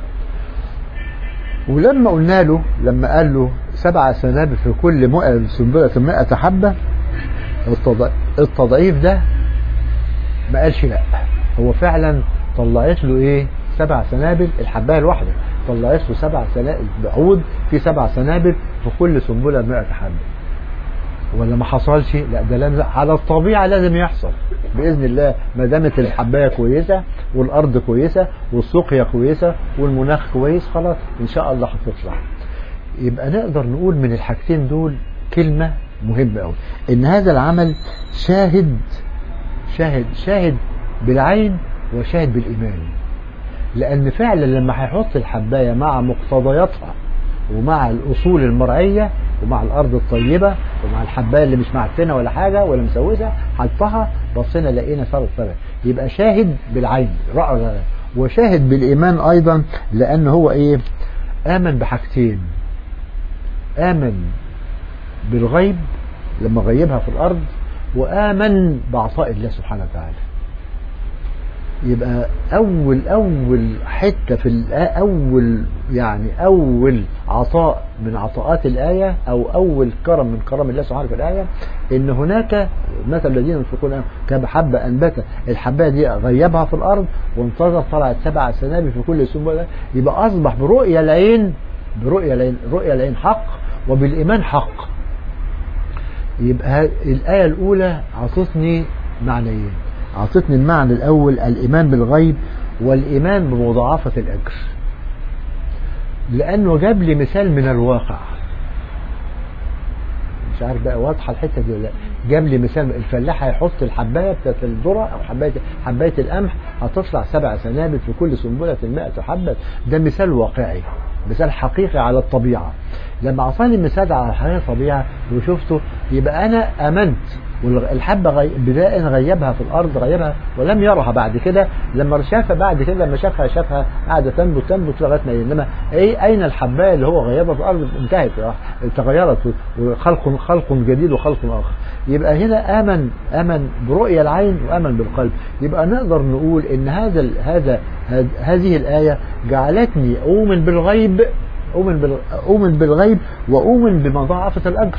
ولما قلنا له لما قال له سبع سنابل في كل مئة سنبلة مئة حبة التضعيف ده ما قالش لا هو فعلا طلعت له ايه سبع سنابل الحبايه الواحده طلعت له سبع سنابل بعود في سبع سنابل في كل سنبله 100 حبه ولا ما حصلش لا ده لازم على الطبيعه لازم يحصل باذن الله ما دامت الحبايه كويسه والارض كويسه والسقيا كويسه والمناخ كويس خلاص ان شاء الله هتطلع يبقى نقدر نقول من الحاجتين دول كلمه مهمه قوي ان هذا العمل شاهد شاهد شاهد بالعين وشاهد بالإيمان لأن فعلا لما هيحط الحباية مع مقتضياتها ومع الأصول المرعية ومع الأرض الطيبة ومع الحباية اللي مش معفنة ولا حاجة ولا مسوسة حطها بصينا لقينا صارت فرق يبقى شاهد بالعين رأى وشاهد بالإيمان أيضا لأن هو إيه آمن بحاجتين آمن بالغيب لما غيبها في الأرض وآمن بعطاء الله سبحانه وتعالى يبقى أول أول حتة في أول يعني أول عطاء من عطاءات الآية أو أول كرم من كرم الله سبحانه في الآية إن هناك مثل الذين ينفقون كحبة أنبت الحباية دي غيبها في الأرض وانتظر طلعت سبع سنابل في كل سنبلة يبقى أصبح برؤية العين برؤية العين رؤية العين حق وبالإيمان حق يبقى الآية الأولى عطتني معنيين أعطتني المعنى الأول الإيمان بالغيب والإيمان بمضاعفة الأجر لأنه جاب لي مثال من الواقع مش عارف بقى واضحة الحتة دي ولا لا جاب لي مثال الفلاح هيحط الحباية بتاعت الذرة أو حباية حباية القمح هتطلع سبع سنابل في كل سنبلة 100 حبة ده مثال واقعي مثال حقيقي على الطبيعة لما أعطاني مثال على حقيقة الطبيعة وشفته يبقى أنا آمنت والحبة غي... بداية غيبها في الأرض غيبها ولم يرها بعد كده لما شافها بعد كده لما شافها شافها قاعدة تنبت تنبت لغاية ما إنما إيه أين الحباية اللي هو غيبها في الأرض انتهت تغيرت وخلق خلق جديد وخلق آخر يبقى هنا آمن آمن برؤية العين وآمن بالقلب يبقى نقدر نقول إن هذا ال... هذا هذ... هذه الآية جعلتني أؤمن بالغيب أؤمن بال... أؤمن بالغيب وأؤمن بمضاعفة الأجر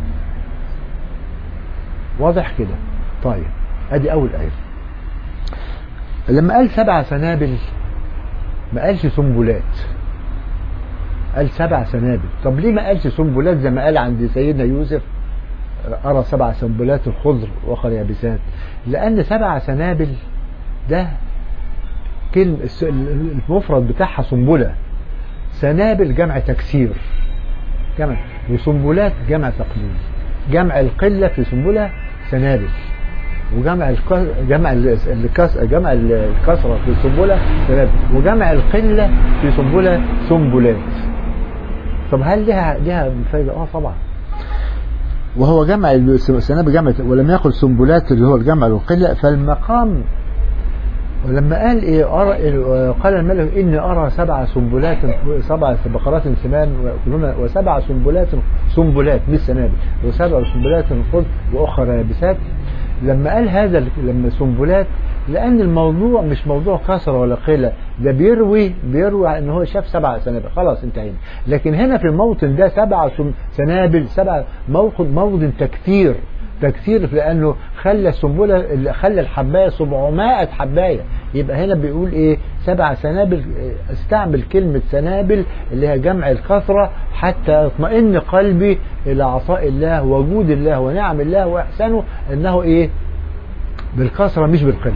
واضح كده طيب ادي اول ايه لما قال سبع سنابل ما قالش سنبلات قال سبع سنابل طب ليه ما قالش سنبلات زي ما قال عند سيدنا يوسف ارى سبع سنبلات الخضر واخر يابسات لان سبع سنابل ده كلمة المفرد بتاعها سنبلة سنابل جمع تكسير جمع وسنبلات جمع تقليل جمع القلة في سنبلة سنابل وجمع الك... جمع الكس... جمع الكسرة في سنبلة سنابل وجمع القلة في سنبلة سنبلات طب هل لها لها فايدة؟ اه طبعا وهو جمع السنابل جمع ولم يقل سنبلات اللي هو الجمع والقلة فالمقام ولما قال ايه أرى قال الملك اني ارى سبع سنبلات سبع بقرات سمان وسبع سنبلات سنبلات مش سنابل وسبع سنبلات خضر واخرى يابسات لما قال هذا لما سنبلات لان الموضوع مش موضوع كسره ولا قله ده بيروي بيروي ان هو شاف سبع سنابل خلاص انتهينا لكن هنا في الموطن ده سبع سنابل سبع موطن موطن تكثير تكثير لانه خلى السنبله خلى الحبايه 700 حبايه يبقى هنا بيقول ايه سبع سنابل استعمل كلمه سنابل اللي هي جمع الكثره حتى يطمئن قلبي الى عطاء الله وجود الله ونعم الله واحسانه انه ايه بالكثره مش بالقله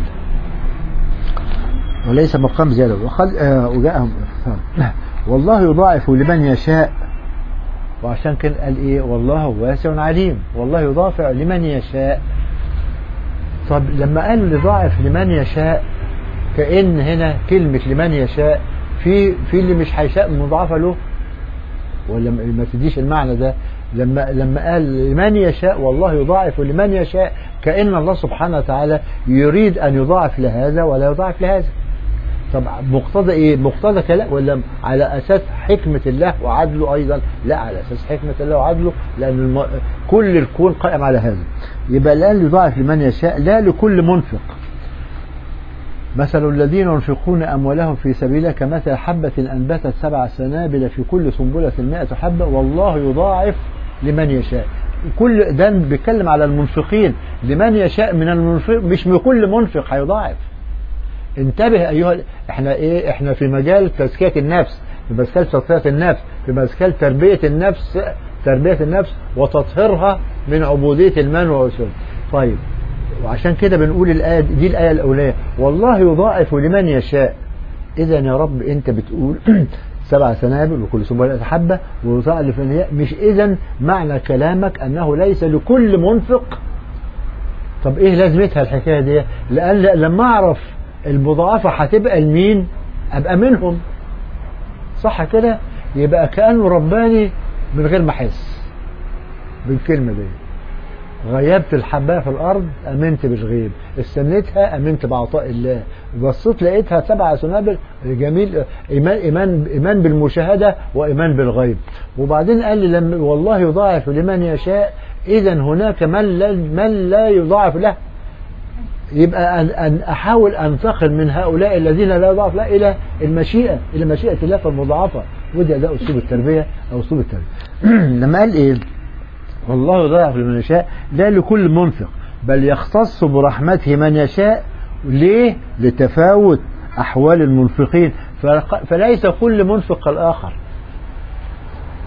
وليس مقام زياده وقال آه وجاءهم والله يضاعف لمن يشاء وعشان كده قال ايه والله واسع عليم والله يضاعف لمن يشاء طب لما قال يضاعف لمن يشاء كأن هنا كلمة لمن يشاء في في اللي مش هيشاء مضاعفة له ولا ما تديش المعنى ده لما لما قال لمن يشاء والله يضاعف لمن يشاء كأن الله سبحانه وتعالى يريد أن يضاعف لهذا ولا يضاعف لهذا طب مقتضى ايه مقتضى كلام ولا على اساس حكمة الله وعدله ايضا لا على اساس حكمة الله وعدله لان الم... كل الكون قائم على هذا يبقى الان يضاعف لمن يشاء لا لكل منفق مثل الذين ينفقون اموالهم في سبيله كمثل حبة انبتت سبع سنابل في كل سنبلة مائة حبة والله يضاعف لمن يشاء كل ده بيتكلم على المنفقين لمن يشاء من المنفق مش من كل منفق هيضاعف انتبه ايها احنا ايه احنا في مجال تزكيه النفس في مجال تزكيه النفس في مجال تربيه النفس تربيه النفس وتطهيرها من عبوديه المال والشرب طيب وعشان كده بنقول الايه دي الايه الاوليه والله يضاعف لمن يشاء اذا يا رب انت بتقول سبع سنابل وكل سنبلة حبة ويضاعف لمن مش اذا معنى كلامك انه ليس لكل منفق طب ايه لازمتها الحكايه دي لان لما اعرف المضاعفة هتبقى لمين ابقى منهم صح كده يبقى كأنه رباني من غير ما احس بالكلمة دي غيبت الحباية في الأرض أمنت بالغيب استنيتها أمنت بعطاء الله بصيت لقيتها سبع سنابل جميل إيمان, إيمان, إيمان بالمشاهدة وإيمان بالغيب وبعدين قال لي لما والله يضاعف لمن يشاء إذا هناك من لا, من لا يضاعف له يبقى أن, أن أحاول أنتقل من هؤلاء الذين لا يضاعف لا إلى المشيئة إلى مشيئة الله المضاعفة وده ده أسلوب التربية أو أسلوب التربية لما قال إيه والله يضاعف لمن يشاء لا لكل منفق بل يختص برحمته من يشاء ليه لتفاوت أحوال المنفقين فليس كل منفق كالآخر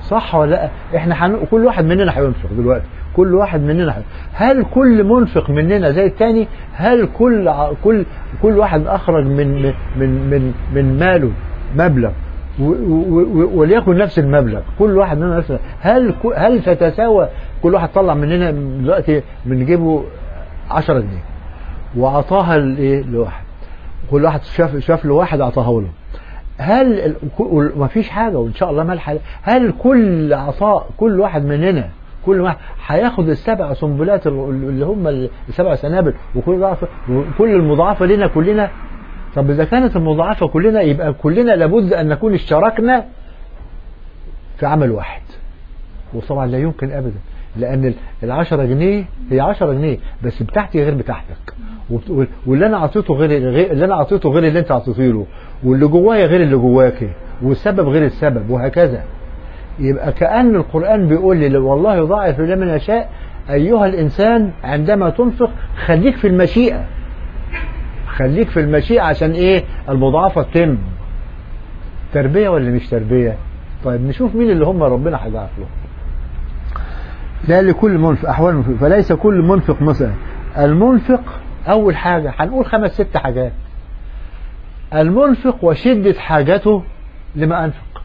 صح ولا لا احنا حن... كل واحد مننا هينفق دلوقتي كل واحد مننا حي... هل كل منفق مننا زي التاني هل كل ع- كل كل واحد اخرج من من من من ماله مبلغ و- و- و- وليكن نفس المبلغ كل واحد مننا نفس هل ك- هل تتساوى كل واحد طلع مننا دلوقتي من جيبه 10 جنيه وعطاها لايه لواحد كل واحد شاف شاف له واحد اعطاه له هل ما فيش حاجه وان شاء الله ما الحل هل كل عطاء كل واحد مننا كل واحد هياخد السبع سنبلات اللي هم السبع سنابل وكل ضعف كل المضاعفه لنا كلنا طب اذا كانت المضاعفه كلنا يبقى كلنا لابد ان نكون اشتركنا في عمل واحد وطبعا لا يمكن ابدا لان العشرة جنيه هي عشرة جنيه بس بتاعتي غير بتاعتك وبت- واللي انا اعطيته غير غير- اللي انا اعطيته غير اللي انت اعطيته له واللي جوايا غير اللي جواك والسبب غير السبب وهكذا يبقى كأن القرآن بيقول لي والله يضاعف لمن يشاء أيها الإنسان عندما تنفق خليك في المشيئة خليك في المشيئة عشان إيه المضاعفة تتم تربية ولا مش تربية طيب نشوف مين اللي هم ربنا هيضاعف لهم لا لكل منفق أحوال منفق فليس كل منفق مثلا المنفق أول حاجة هنقول خمس ست حاجات المنفق وشدة حاجته لما أنفق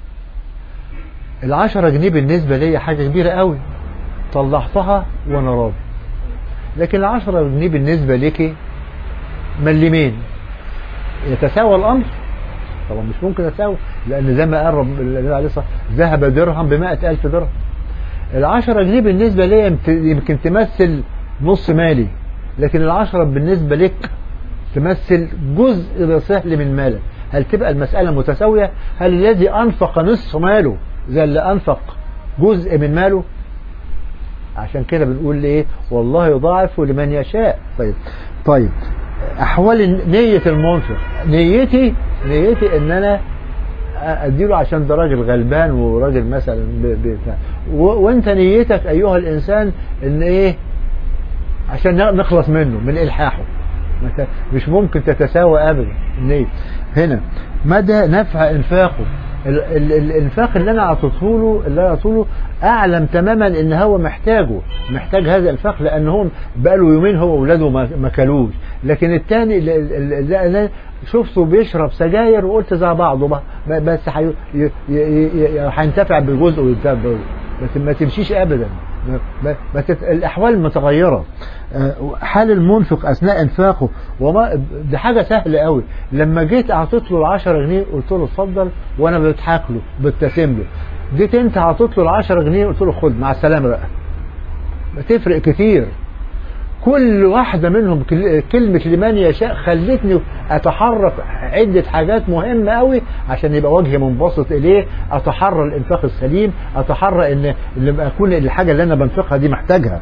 العشرة جنيه بالنسبة لي حاجة كبيرة قوي طلعتها وانا راضي لكن العشرة جنيه بالنسبة لك ملمين يتساوى الأمر طبعا مش ممكن يتساوى لأن زي ما قال رب النبي عليه الصلاة والسلام، ذهب درهم بمائة ألف درهم العشرة جنيه بالنسبة لي يمت- يمكن تمثل نص مالي لكن العشرة بالنسبة لك تمثل جزء سهل من مالك هل تبقى المسألة متساوية هل الذي أنفق نصف ماله زي اللي أنفق جزء من ماله عشان كده بنقول ايه والله يضاعف لمن يشاء طيب طيب احوال نية المنفق نيتي نيتي ان انا اديله عشان ده راجل غلبان وراجل مثلا ب- بتاع. و- وانت نيتك ايها الانسان ان ايه عشان نخلص منه من الحاحه ما ت- مش ممكن تتساوى ابدا النية هنا مدى نفع انفاقه ال- ال- ال- الانفاق اللي انا اعطيته له اللي انا اعطيته له اعلم تماما ان هو محتاجه محتاج هذا الانفاق لان هو بقاله يومين هو واولاده ما ما كلوش لكن الثاني اللي انا شفته بيشرب سجاير وقلت زي بعضه بقى بس حي- ي- ي- ي- هينتفع بجزء وينتفع بجزء لكن ما تمشيش ابدا ما ما ما تت... الاحوال متغيره آه، حال المنفق اثناء انفاقه وما دي حاجه سهله قوي لما جيت اعطيت له ال 10 جنيه قلت له اتفضل وانا بضحك له ببتسم له جيت انت اعطيت له ال 10 جنيه قلت له خد مع السلامه بقى بتفرق كتير كل واحدة منهم كل- كلمة لمن يشاء خلتني أتحرك عدة حاجات مهمة أوي عشان يبقى وجهي منبسط إليه أتحرى الإنفاق السليم أتحرى إن اللي أكون الحاجة اللي أنا بنفقها دي محتاجها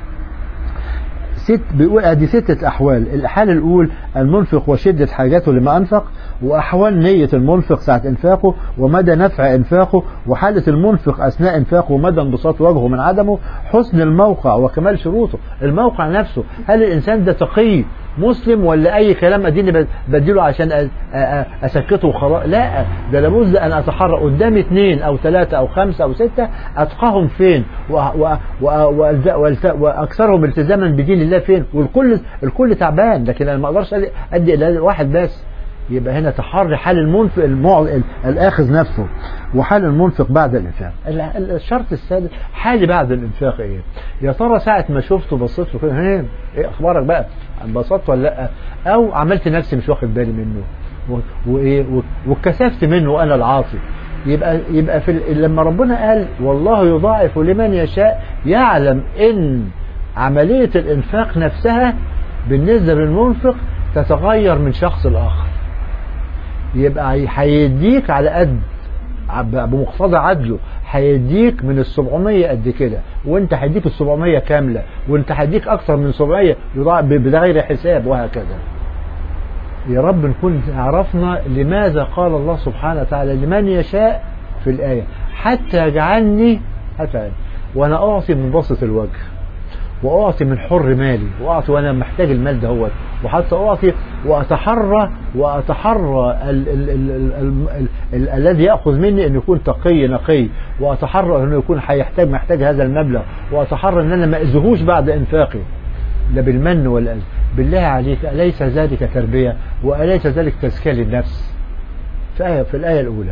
ست بيقول ادي ستة احوال الحالة الاول المنفق وشدة حاجته لما انفق واحوال نية المنفق ساعة انفاقه ومدى نفع انفاقه وحالة المنفق اثناء انفاقه ومدى انبساط وجهه من عدمه حسن الموقع وكمال شروطه الموقع نفسه هل الانسان ده تقي مسلم ولا اي كلام اديني ب- بديله عشان أ- أ- اسكته وخلاص لا ده لابد ان اتحرى قدامي اثنين او ثلاثة او خمسة او ستة اتقاهم فين و- و- و- والت- والت- واكثرهم التزاما بدين الله فين والكل الكل تعبان لكن انا ما اقدرش أدي- ادي الى واحد بس يبقى هنا تحري حال المنفق المع... ال- الاخذ نفسه وحال المنفق بعد الانفاق ال- ال- الشرط السادس حالي بعد الانفاق ايه يا ترى ساعه ما شفته بصيت له كده "ها، ايه اخبارك بقى انبسطت ولا لا او عملت نفسي مش واخد بالي منه و- وايه و- واتكسفت منه وانا العاطي يبقى يبقى في ال- لما ربنا قال والله يضاعف لمن يشاء يعلم ان عمليه الانفاق نفسها بالنسبه للمنفق تتغير من شخص لاخر يبقى هي- هيديك على قد ب- بمقتضى عدله هيديك من ال 700 قد كده وانت هيديك ال 700 كامله وانت هيديك اكثر من 700 يضاع ب- بغير حساب وهكذا يا رب نكون عرفنا لماذا قال الله سبحانه وتعالى لمن يشاء في الآية حتى يجعلني حتى وانا اعطي منبسط الوجه واعطي من حر مالي واعطي وانا محتاج المال ده هو وحتى اعطي واتحرى واتحرى ال- ال- ال- ال- ال- ال- ال- الذي ياخذ مني ان يكون تقي نقي واتحرى انه يكون هيحتاج محتاج هذا المبلغ واتحرى ان انا ما اذهوش بعد انفاقي لا بالمن ولا الأذى. بالله عليك اليس ذلك تربيه واليس ذلك تزكيه للنفس في آية في الآية الأولى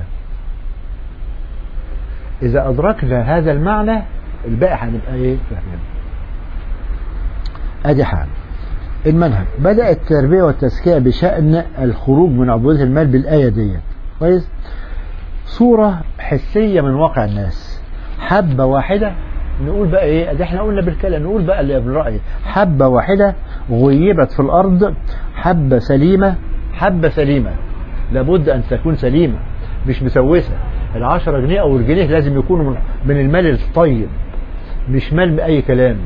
إذا أدركنا هذا المعنى الباقي هنبقى إيه فاهمين أدي حال المنهج بدأ التربية والتزكية بشأن الخروج من عبودية المال بالآية دي كويس صورة حسية من واقع الناس حبة واحدة نقول بقى ايه ده احنا قلنا بالكلام نقول بقى اللي بالرأي حبة واحدة غيبت في الأرض حبة سليمة حبة سليمة لابد أن تكون سليمة مش مسوسة العشرة جنيه أو الجنيه لازم يكونوا من, من المال الطيب مش مال بأي كلام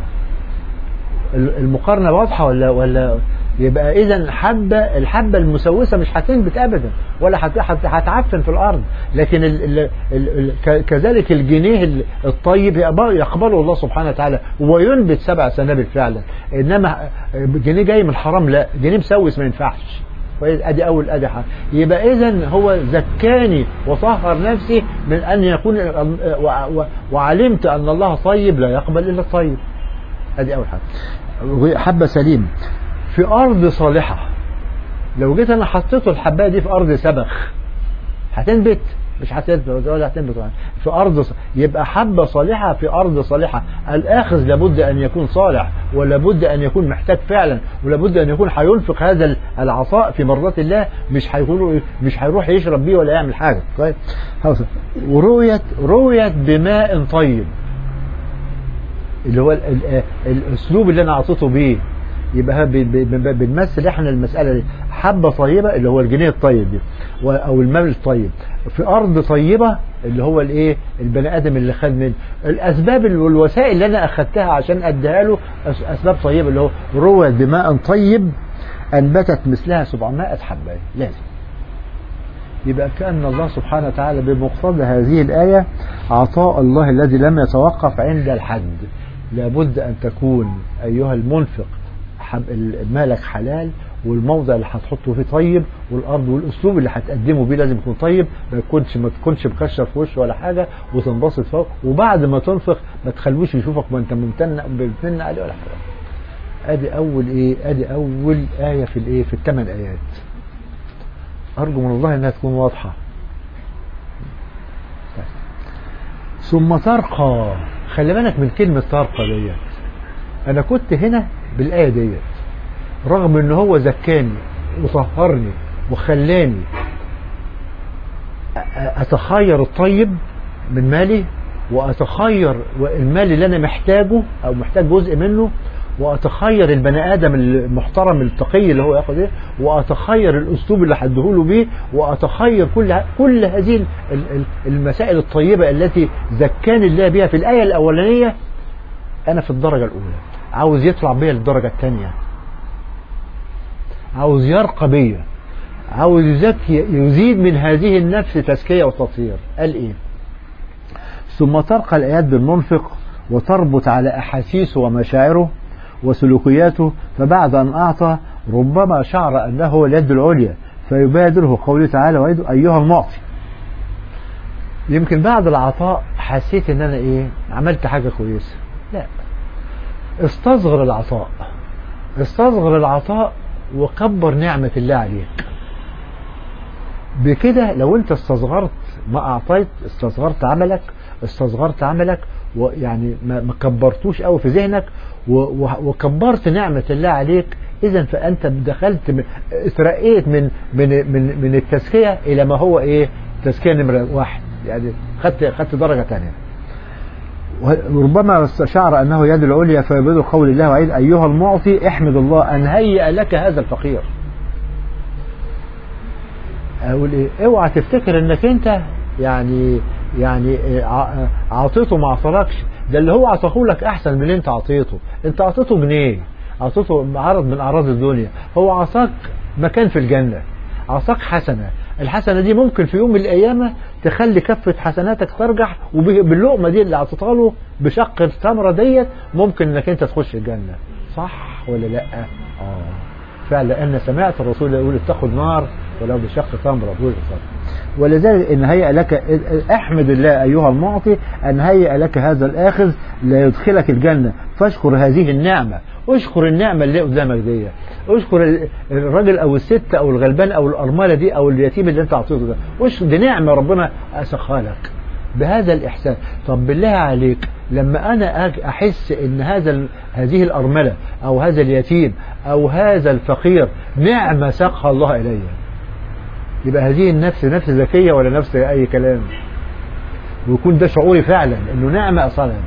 المقارنة واضحة ولا ولا يبقى إذا حبة الحبة المسوسة مش هتنبت أبدا ولا هت- هت- هتعفن في الأرض لكن ال ال ال ال ك- كذلك الجنيه ال- الطيب يقبل- يقبله الله سبحانه وتعالى وينبت سبع سنابل فعلا إنما جنيه جاي من الحرام لا جنيه مسوس ما ينفعش كويس ادي اول ادي حاجه يبقى اذا هو زكاني وطهر نفسي من ان يكون و- و- وعلمت ان الله طيب لا يقبل الا الطيب ادي اول حاجه حبه سليم في ارض صالحه لو جيت انا حطيته الحبايه دي في ارض سبخ هتنبت مش هتنبت ولا هتنبت ولا- في ارض ص- يبقى حبه صالحه في ارض صالحه الاخذ لابد ان يكون صالح ولابد ان يكون محتاج فعلا ولابد ان يكون هينفق هذا العطاء في مرضات الله مش هيقولوا مش هيروح يشرب بيه ولا يعمل حاجه طيب خلاص. ورؤيت رؤيت بماء طيب اللي هو ال- ال- الاسلوب اللي انا اعطيته بيه يبقى ب- ب- ب- بنمثل احنا المساله دي حبه طيبه اللي هو الجنيه الطيب دي و- او المال الطيب في ارض طيبه اللي هو الايه البني ادم اللي خد منه الاسباب والوسائل اللي انا اخدتها عشان اديها له أس- اسباب طيبه اللي هو روى بماء طيب انبتت مثلها 700 حبه لازم يبقى كأن الله سبحانه وتعالى بمقتضى هذه الآية عطاء الله الذي لم يتوقف عند الحد لابد أن تكون أيها المنفق حب- مالك حلال والموضع اللي هتحطه فيه طيب والارض والاسلوب اللي هتقدمه بيه لازم يكون طيب ما تكونش ما تكونش مكشر في وشه ولا حاجه وتنبسط فوق وبعد ما تنفق ما تخلوش يشوفك ما انت ممتن بتمن عليه ولا حاجه ادي اول ايه ادي اول ايه في الايه في الثمان ايات أرجو من الله أنها تكون واضحة طيب. ثم ترقى خلي بالك من كلمة ترقى ديت أنا كنت هنا بالآية ديت رغم أن هو زكاني وطهرني وخلاني أ- أ- أتخير الطيب من مالي وأتخير المال اللي أنا محتاجه أو محتاج جزء منه واتخير البني ادم المحترم التقي اللي هو ياخد ايه واتخير الاسلوب اللي هديهوله بيه واتخير كل كل هذه ال- ال- المسائل الطيبه التي زكاني الله بها في الايه الاولانيه انا في الدرجه الاولى عاوز يطلع بيا للدرجه الثانيه عاوز يرقى بيا عاوز يزكي يزيد من هذه النفس تزكيه وتطهير قال ايه ثم ترقى الايات بالمنفق وتربط على احاسيسه ومشاعره وسلوكياته فبعد أن أعطى ربما شعر أنه هو اليد العليا فيبادره قوله تعالى وعيده أيها المعطي يمكن بعد العطاء حسيت ان انا ايه عملت حاجة كويسة لا استصغر العطاء استصغر العطاء وكبر نعمة الله عليك بكده لو انت استصغرت ما اعطيت استصغرت عملك استصغرت عملك ويعني ما ما كبرتوش قوي في ذهنك و- و- وكبرت نعمة الله عليك اذا فانت دخلت من اترقيت من من من من التزكية الى ما هو ايه تزكية نمرة واحد يعني خدت خدت درجة ثانية وربما شعر انه يد العليا فيبدو قول الله وعيد ايها المعطي احمد الله ان هيأ لك هذا الفقير اقول ايه اوعى تفتكر انك انت يعني يعني ع- عطيته ما عطلكش ده اللي هو عطاه لك احسن من اللي انت عطيته انت عطيته جنيه عطيته عرض من اعراض الدنيا هو عطاك مكان في الجنه عصاك حسنة الحسنة دي ممكن في يوم من الأيام تخلي كفة حسناتك ترجع وباللقمة دي اللي عطيتها له بشق التمرة ديت ممكن انك انت تخش الجنة صح ولا لا اه فعلا أنا سمعت الرسول يقول اتقوا النار ولو بشق تمرة بوجه ولذلك إن هيأ لك احمد الله أيها المعطي أن هيأ لك هذا الآخذ لا يدخلك الجنة فاشكر هذه النعمة اشكر النعمة اللي قدامك دي اشكر الراجل أو الست أو الغلبان أو الأرملة دي أو اليتيم اللي أنت أعطيته ده اشكر دي نعمة ربنا أسخها لك بهذا الإحسان طب بالله عليك لما أنا أحس إن هذا هذه الأرملة أو هذا اليتيم أو هذا الفقير نعمة ساقها الله إلي يبقى هذه النفس نفس ذكية ولا نفس أي كلام ويكون ده شعوري فعلا إنه نعمة أصلا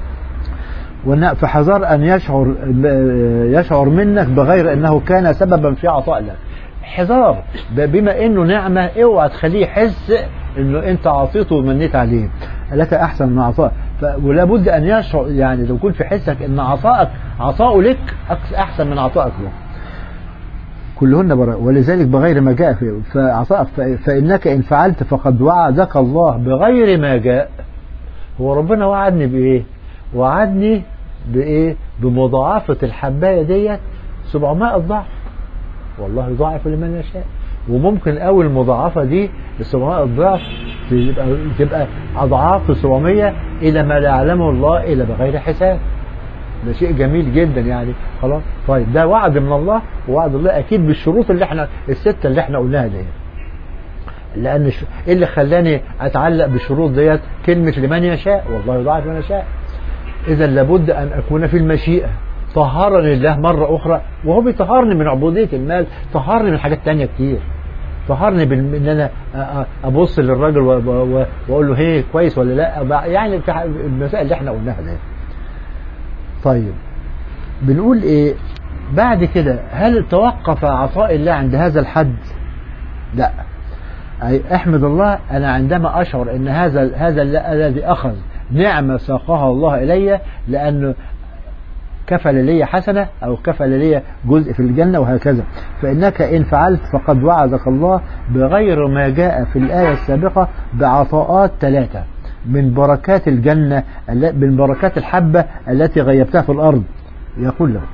فحذر أن يشعر يشعر منك بغير أنه كان سببا في عطاء لك حذار بما انه نعمه اوعى تخليه يحس انه انت عطيته ومنيت عليه لك احسن من عطاء ولا بد ان يشعر يعني لو يكون في حسك ان عطائك عطاؤه لك احسن من عطائك له كلهن براء ولذلك بغير ما جاء فعطائك فانك ان فعلت فقد وعدك الله بغير ما جاء هو ربنا وعدني بايه وعدني بايه بمضاعفه الحبايه ديت 700 ضعف والله يضاعف لمن يشاء وممكن قوي المضاعفه دي ل 700 ضعف تبقى تبقى اضعاف 700 الى ما لا يعلمه الله الا بغير حساب ده شيء جميل جدا يعني خلاص طيب ده وعد من الله ووعد الله اكيد بالشروط اللي احنا السته اللي احنا قلناها ديت لان ايه اللي خلاني اتعلق بالشروط ديت كلمه لمن يشاء والله يضاعف من يشاء اذا لابد ان اكون في المشيئه طهرني الله مرة أخرى وهو بيطهرني من عبودية المال طهرني من حاجات تانية كتير طهرني بان انا ابص للراجل واقول له هي كويس ولا لا يعني في المسائل اللي احنا قلناها دي طيب بنقول ايه بعد كده هل توقف عطاء الله عند هذا الحد لا أي احمد الله انا عندما اشعر ان هذا هذا الذي اخذ نعمه ساقها الله الي لانه كفل لي حسنة أو كفل لي جزء في الجنة وهكذا فإنك إن فعلت فقد وعدك الله بغير ما جاء في الآية السابقة بعطاءات ثلاثة من بركات الجنة من بركات الحبة التي غيبتها في الأرض يقول له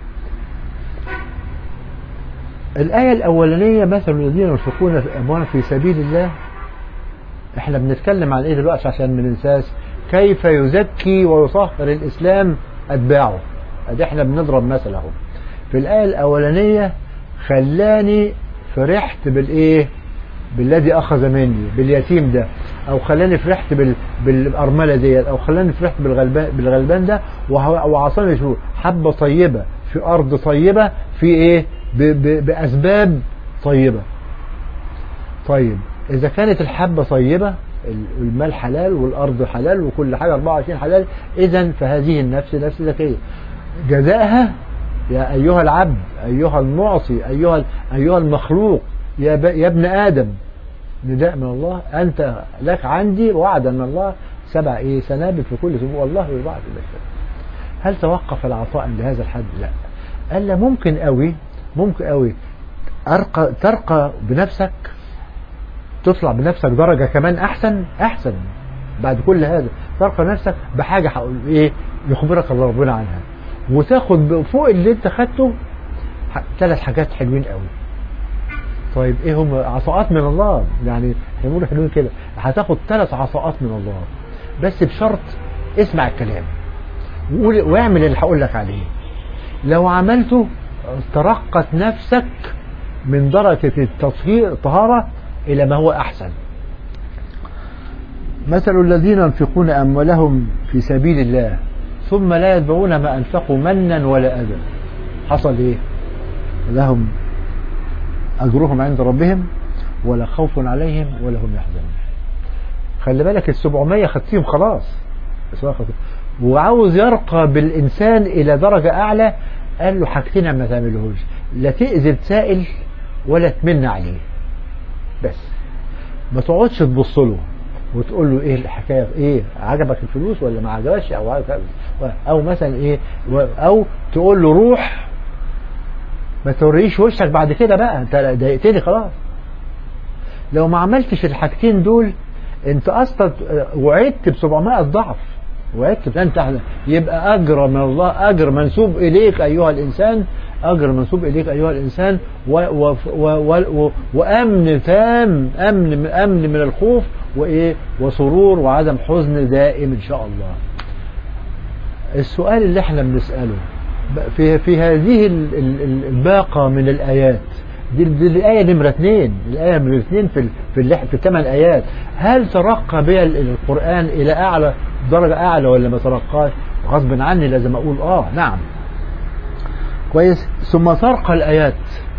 الآية الأولانية مثل الذين ينفقون أموالا في سبيل الله احنا بنتكلم عن ايه دلوقتي عشان ما ننساش كيف يزكي ويطهر الإسلام أتباعه ادي احنا بنضرب مثل اهو في الآية الأولانية خلاني فرحت بالإيه بالذي أخذ مني باليتيم ده أو خلاني فرحت بال... بالأرملة ديت أو خلاني فرحت بالغلبان, بالغلبان ده وعصاني شو حبة طيبة في أرض طيبة في إيه ب... ب... بأسباب طيبة طيب إذا كانت الحبة طيبة المال حلال والأرض حلال وكل حاجة 24 حلال إذا فهذه النفس نفس ذكية جزاءها يا أيها العبد أيها المعصي أيها أيها المخلوق يا, ب... يا ابن آدم نداء من الله أنت لك عندي وعدا من الله سبع إيه سنابل في كل سبوع والله يضاعف المشهد هل توقف العطاء عند هذا الحد لا قال لا ممكن قوي ممكن قوي أرقى ترقى بنفسك تطلع بنفسك درجة كمان أحسن أحسن بعد كل هذا ترقى نفسك بحاجة هقول إيه يخبرك الله ربنا عنها وتاخد فوق اللي انت خدته ثلاث حاجات حلوين قوي طيب ايه هم عطاءات من الله يعني هنقول حلوين كده هتاخد ثلاث عطاءات من الله بس بشرط اسمع الكلام وقول واعمل اللي هقول لك عليه لو عملته ترقت نفسك من درجة التطهير الطهارة إلى ما هو أحسن مثل الذين ينفقون أموالهم في سبيل الله ثم لا يتبعون ما أنفقوا منا ولا أذى حصل إيه لهم أجرهم عند ربهم ولا خوف عليهم ولا هم يحزنون خلي بالك السبعمية خدتيهم خلاص وعاوز يرقى بالإنسان إلى درجة أعلى قال له حاجتين ما تعملهوش لا تأذي السائل ولا تمن عليه بس ما تقعدش تبص له وتقول له ايه الحكايه ايه عجبك الفلوس ولا ما عجبكش او او مثلا ايه او تقول له روح ما توريش وشك بعد كده بقى انت ضايقتني خلاص لو ما عملتش الحاجتين دول انت اصلا وعدت ب 700 ضعف وعدت لن تحزن يبقى اجر من الله اجر منسوب اليك ايها الانسان اجر منسوب اليك ايها الانسان و و و و وامن تام امن امن من الخوف وايه وسرور وعدم حزن دائم ان شاء الله السؤال اللي احنا بنساله في في هذه ال- ال- ال- الباقه من الايات دي, دي الايه نمره اثنين الايه نمره اثنين في ال- في اللح في الثمان ايات هل ترقى بها ال- القران الى اعلى درجه اعلى ولا ما ترقاش غصب عني لازم اقول اه نعم كويس ثم ترقى الايات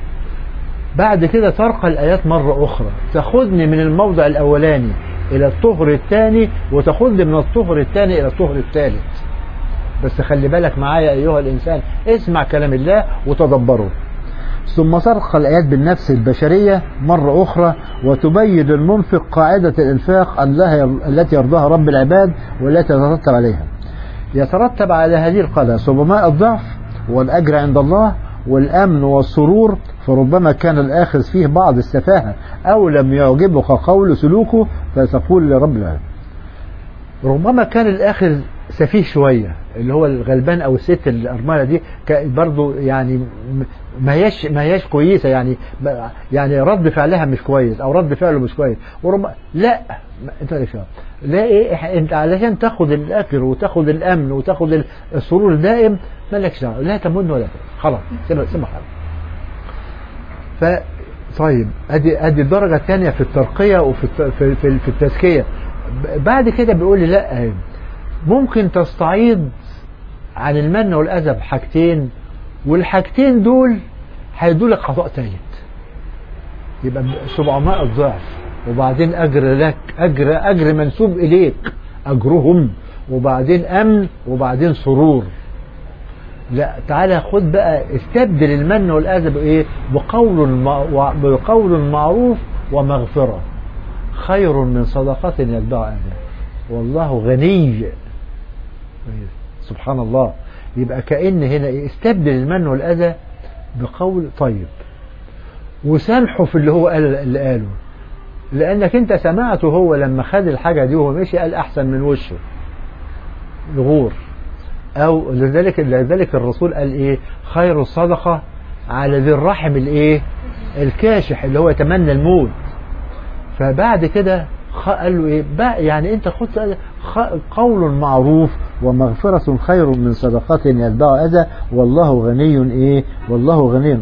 بعد كده ترقى الآيات مرة أخرى تاخدني من الموضع الأولاني إلى الطهر الثاني وتاخدني من الطهر الثاني إلى الطهر الثالث بس خلي بالك معايا أيها الإنسان اسمع كلام الله وتدبره ثم ترقى الآيات بالنفس البشرية مرة أخرى وتبين المنفق قاعدة الإنفاق الله- التي يرضاها رب العباد والتي يترتب عليها يترتب على هذه القاعدة 700 الضعف والأجر عند الله والأمن والسرور فربما كان الآخذ فيه بعض السفاهة أو لم يعجبك قول سلوكه فتقول لرب العالمين ربما كان الآخر سفيه شوية اللي هو الغلبان أو الست الأرملة دي ك- برضو يعني م- ما هياش ما هياش كويسة يعني ما- يعني رد فعلها مش كويس أو رد فعله مش كويس وربما لا ما- أنت مالكش دعوة. لا إيه إح- أنت علشان تاخد الأجر وتاخد الأمن وتاخد ال- السرور الدائم مالكش دعوة لا تمن ولا تمن خلاص سيبها سيبها خلاص ف طيب ادي ادي الدرجه الثانيه في الترقيه وفي الت- في في, في التزكيه ب- بعد كده بيقول لي لا ممكن تستعيض عن المن والاذى بحاجتين والحاجتين دول هيدوا لك عطاء ثالث يبقى 700 ضعف وبعدين اجر لك اجر اجر منسوب اليك اجرهم وبعدين امن وبعدين سرور لا تعالى خد بقى استبدل المن والاذى بايه بقول مع- بقول معروف ومغفره خير من صدقه يتبع اذى والله غني سبحان الله يبقى كأن هنا إيه؟ استبدل المن والأذى بقول طيب وسامحه في اللي هو قال اللي قاله لأنك أنت سمعته هو لما خد الحاجة دي وهو مشي قال أحسن من وشه الغور أو لذلك لذلك الرسول قال إيه خير الصدقة على ذي الرحم الإيه الكاشح اللي هو يتمنى الموت فبعد كده خ- قال له ايه بقى يعني انت خد خ- قول معروف ومغفرة خير من صدقة يتبع أذى والله غني ايه والله غني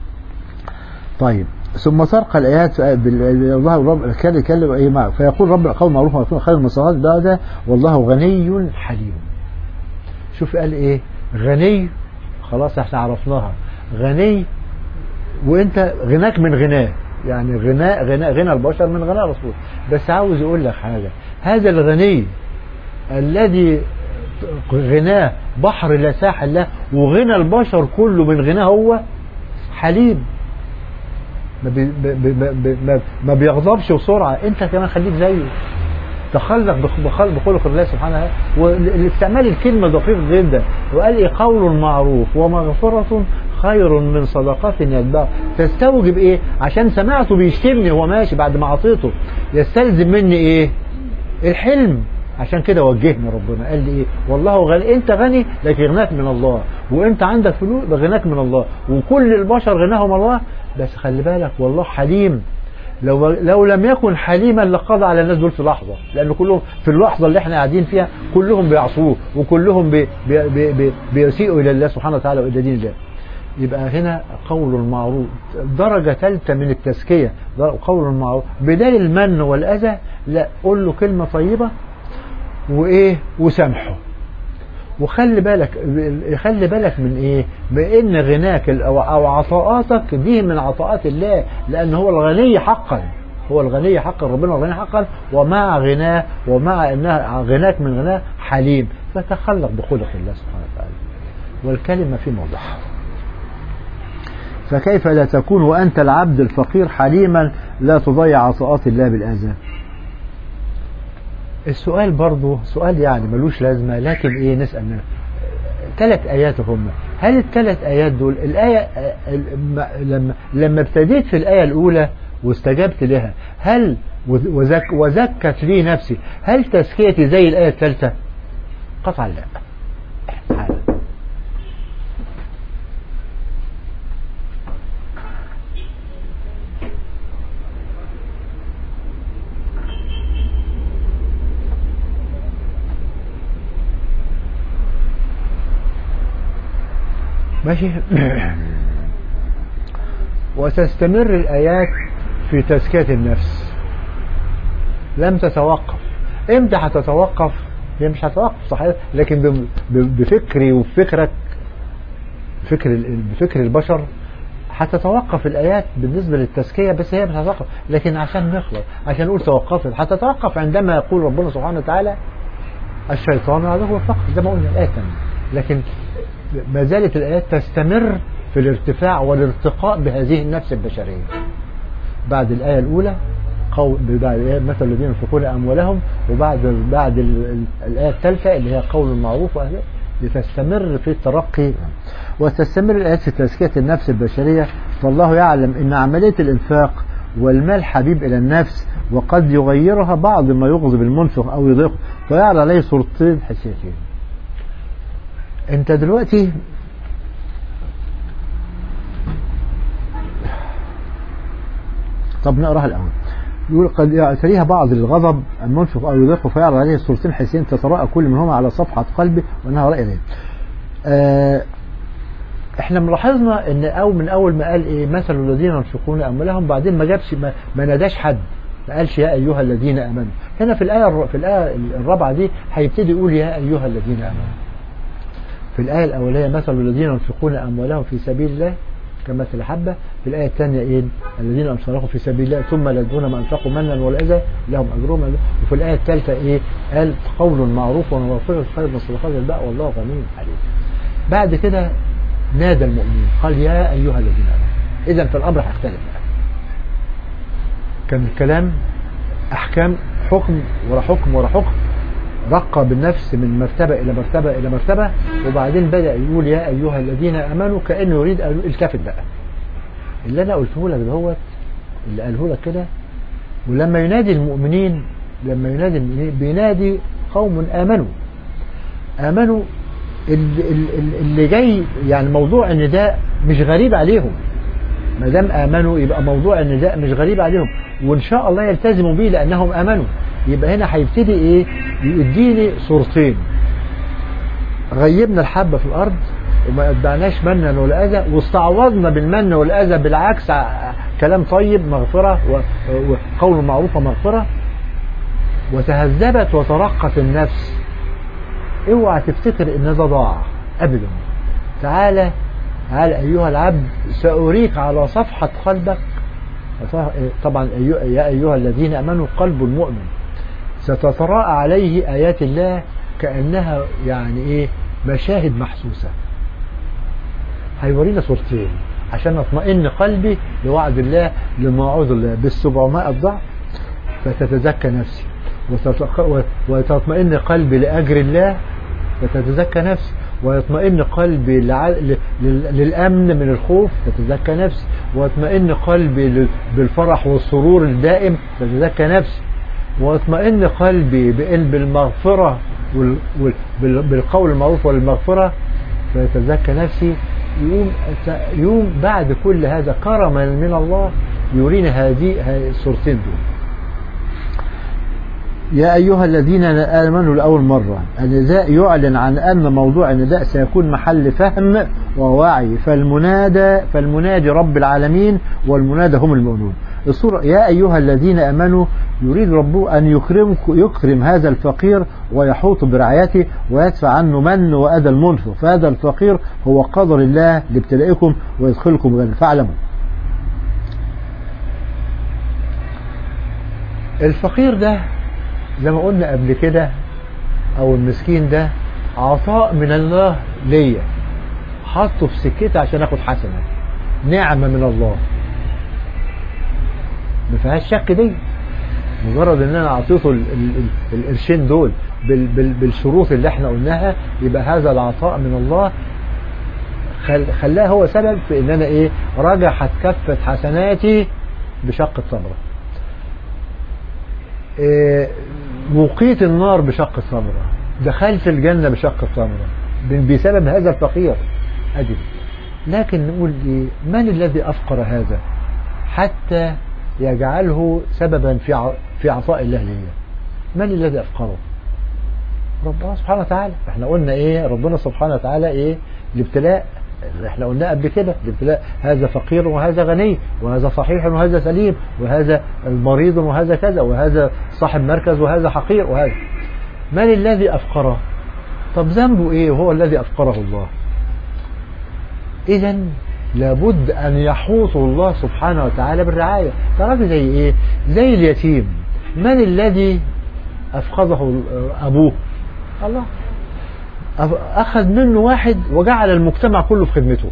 طيب ثم ترقى الآيات بال- الله رب كان يكلم ايه معه فيقول رب قول معروف ومغفرة خير من صدقة يتبع أذى والله غني حليم شوف قال ايه غني خلاص احنا عرفناها غني وانت غناك من غناه يعني غناء غناء غنى البشر من غناء الرسول بس عاوز اقول لك حاجه هذا الغني الذي غناه بحر لا ساحل له وغنى البشر كله من غناه هو حليم ما, بي ب- ب- ب- ما, ما بيغضبش بسرعه انت كمان خليك زيه تخلق بخ- بخ- بخلق الله سبحانه وتعالى واستعمال الكلمة دقيق جدا وقال إيه قول معروف ومغفرة خير من صدقة يتبع تستوجب ايه عشان سمعته بيشتمني وهو ماشي بعد ما عطيته يستلزم مني ايه الحلم عشان كده وجهني ربنا قال لي ايه والله غني انت غني لكن غناك من الله وانت عندك فلوس يبقى غناك من الله وكل البشر غناهم الله بس خلي بالك والله حليم لو لو لم يكن حليما لقضى على الناس دول في لحظه لان كلهم في اللحظه اللي احنا قاعدين فيها كلهم بيعصوه وكلهم بي بي بي بي بيسيئوا الى الله سبحانه وتعالى والى دين الله يبقى هنا قول معروف درجة ثالثة من التزكية قول معروف بدال المن والأذى لا قول له كلمة طيبة وإيه وسامحه وخلي بالك خلي بالك من ايه بان غناك او أو عطاءاتك دي من عطاءات الله لان هو الغني حقا هو الغني حقا ربنا الغني حقا ومع غناه ومع انها غناك من غناه حليم فتخلق بخلق الله سبحانه وتعالى والكلمة في موضعها فكيف لا تكون وأنت العبد الفقير حليما لا تضيع عطاءات الله بالآذى السؤال برضه سؤال يعني ملوش لازمة لكن ايه نسأل منه ثلاث آيات هم هل الثلاث آيات دول الآية لما لما ابتديت في الآية الأولى واستجبت لها هل وزك وزكت لي نفسي هل تزكيتي زي الآية الثالثة قطعا لا تعالى. ماشي وتستمر الآيات في تزكية النفس لم تتوقف امتى هتتوقف هي مش هتتوقف صحيح لكن ب- ب- بفكري وبفكرك فكر ال- بفكر البشر هتتوقف الآيات بالنسبة للتزكية بس هي مش هتتوقف لكن عشان نخلص عشان نقول توقفت هتتوقف عندما يقول ربنا سبحانه وتعالى الشيطان عدو الفقر زي ما قلنا الآية الثانية لكن ما زالت الآيات تستمر في الارتفاع والارتقاء بهذه النفس البشرية بعد الآية الأولى قول بعد الآية مثل الذين ينفقون أموالهم وبعد بعد ال- ال- الآية الثالثة اللي هي قول المعروف وأهله لتستمر في الترقي وتستمر الآيات في تزكية النفس البشرية فالله يعلم أن عملية الإنفاق والمال حبيب إلى النفس وقد يغيرها بعض ما يغضب المنفق أو يضيقه فيعرض عليه صورتين حسيتين انت دلوقتي طب نقراها الاول يقول قد يعتريها بعض الغضب المنفق او يضيقه فيعرض عليه صورتين حسين تتراءى كل منهما على صفحه قلبه وانها راي غير. آه احنا ملاحظنا ان او من اول ما قال ايه مثل الذين ينفقون اموالهم بعدين ما جابش ما, ما ناداش حد ما قالش يا ايها الذين امنوا هنا في الايه الر- في الايه الرابعه دي هيبتدي يقول يا ايها الذين امنوا في الآية الأولية مثل الذين ينفقون أموالهم في سبيل الله كمثل حبة في الآية الثانية إيه الذين أنفقوا في سبيل الله ثم لا يدرون ما أنفقوا منا ولا أذى لهم أجرهم عند- وفي الآية الثالثة إيه قال قول معروف ومغفرة خير من الصدقات الباء والله غني حليم بعد كده نادى المؤمنين قال يا أيها الذين آمنوا إذا فالأمر هيختلف بقى كان الكلام أحكام حكم ورا حكم ورا حكم رقى بالنفس من مرتبة إلى مرتبة إلى مرتبة وبعدين بدأ يقول يا أيها الذين آمنوا كأنه يريد أن التفت بقى اللي أنا قلته لك دوت اللي قاله لك كده ولما ينادي المؤمنين لما ينادي المؤمنين بينادي قوم آمنوا آمنوا ال- ال- ال- اللي جاي يعني موضوع النداء مش غريب عليهم ما دام آمنوا يبقى موضوع النداء مش غريب عليهم وإن شاء الله يلتزموا به لأنهم آمنوا يبقى هنا هيبتدي إيه يديني صورتين غيبنا الحبة في الأرض وما أتبعناش منا ولا أذى واستعوضنا بالمن والأذى بالعكس ع- كلام طيب مغفرة و- وقول معروف ومغفرة وتهذبت وترقت النفس اوعى تفتكر ان ده ضاع ابدا تعالى تعالى ايها العبد ساريك على صفحه قلبك طبعا أيها- يا ايها الذين امنوا قلب المؤمن ستتراءى عليه ايات الله كانها يعني ايه مشاهد محسوسه هيورينا صورتين عشان اطمئن قلبي لوعد الله لموعود الله بالسبعمائة ضعف فتتزكى نفسي وتتق- وتطمئن قلبي لأجر الله فتتزكى نفسي ويطمئن قلبي لع- ل- لل- للأمن من الخوف تتزكى نفسي ويطمئن قلبي لل- بالفرح والسرور الدائم تتزكى نفسي ويطمئن قلبي بال- بالمغفرة وال- وال- بال- بالقول المعروف والمغفرة فيتزكى نفسي يوم يوم بعد كل هذا كرما من الله يرينا هذه هذه الصورتين دول يا أيها الذين آمنوا لأول مرة النداء يعلن عن أن موضوع النداء سيكون محل فهم ووعي فالمنادى فالمنادي رب العالمين والمنادى هم المؤمنون الصورة يا أيها الذين آمنوا يريد ربه أن يكرم يكرم هذا الفقير ويحوط برعايته ويدفع عنه من وأذى المنفق فهذا الفقير هو قدر الله لابتلائكم ويدخلكم غير فاعلموا الفقير ده زي ما قلنا قبل كده او المسكين ده عطاء من الله ليا حطه في سكتي عشان اخد حسنه نعمه من الله ما فيهاش شك دي مجرد ان انا اعطيته ال- ال- ال- القرشين دول بال- بال- بالشروط اللي احنا قلناها يبقى هذا العطاء من الله خل- خلاه هو سبب في ان انا ايه رجحت كفه حسناتي بشق التمرة إيه، وقيت النار بشق التمرة دخلت الجنة بشق التمرة بسبب هذا الفقير أدب لكن نقول إيه من الذي أفقر هذا حتى يجعله سببا في ع- في عطاء الله ليه من الذي أفقره ربنا سبحانه وتعالى احنا قلنا ايه ربنا سبحانه وتعالى ايه الابتلاء احنا قلنا قبل كده الابتلاء هذا فقير وهذا غني وهذا صحيح وهذا سليم وهذا مريض وهذا كذا وهذا صاحب مركز وهذا حقير وهذا من الذي أفقره طب ذنبه ايه هو الذي أفقره الله اذا لابد ان يحوط الله سبحانه وتعالى بالرعاية تعرف زي ايه زي اليتيم من الذي افقده ابوه الله أف- اخذ منه واحد وجعل المجتمع كله في خدمته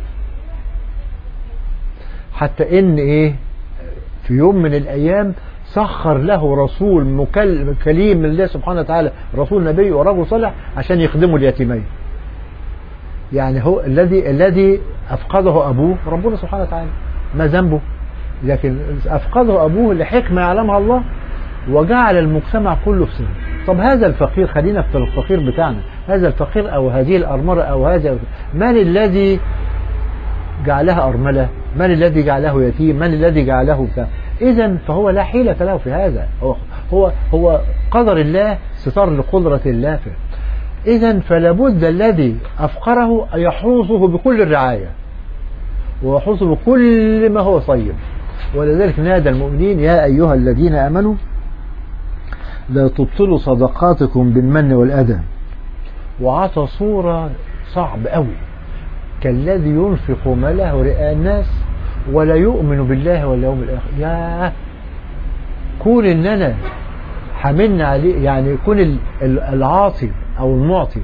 حتى ان ايه في يوم من الايام سخر له رسول مكل- كليم من الله سبحانه وتعالى رسول نبي ورجل صالح عشان يخدموا اليتيمين يعني هو الذي الذي افقده ابوه ربنا سبحانه وتعالى ما ذنبه لكن افقده ابوه لحكمه يعلمها الله وجعل المجتمع كله في سنه طب هذا الفقير خلينا في الفقير بتاعنا هذا الفقير او هذه الارمله او هذا من الذي جعلها ارمله من الذي جعله يتيم من الذي جعله بتاع اذا فهو لا حيله له في هذا هو هو هو قدر الله ستار لقدره الله فيه إذا فلابد الذي أفقره أن يحوزه بكل الرعاية ويحوزه بكل ما هو طيب ولذلك نادى المؤمنين يا أيها الذين آمنوا لا تبطلوا صدقاتكم بالمن والأذى وعطى صورة صعب أوي كالذي ينفق ماله رئاء الناس ولا يؤمن بالله واليوم الآخر يا كون إن أنا حملنا عليه يعني يكون ال- ال- العاطي او المعطي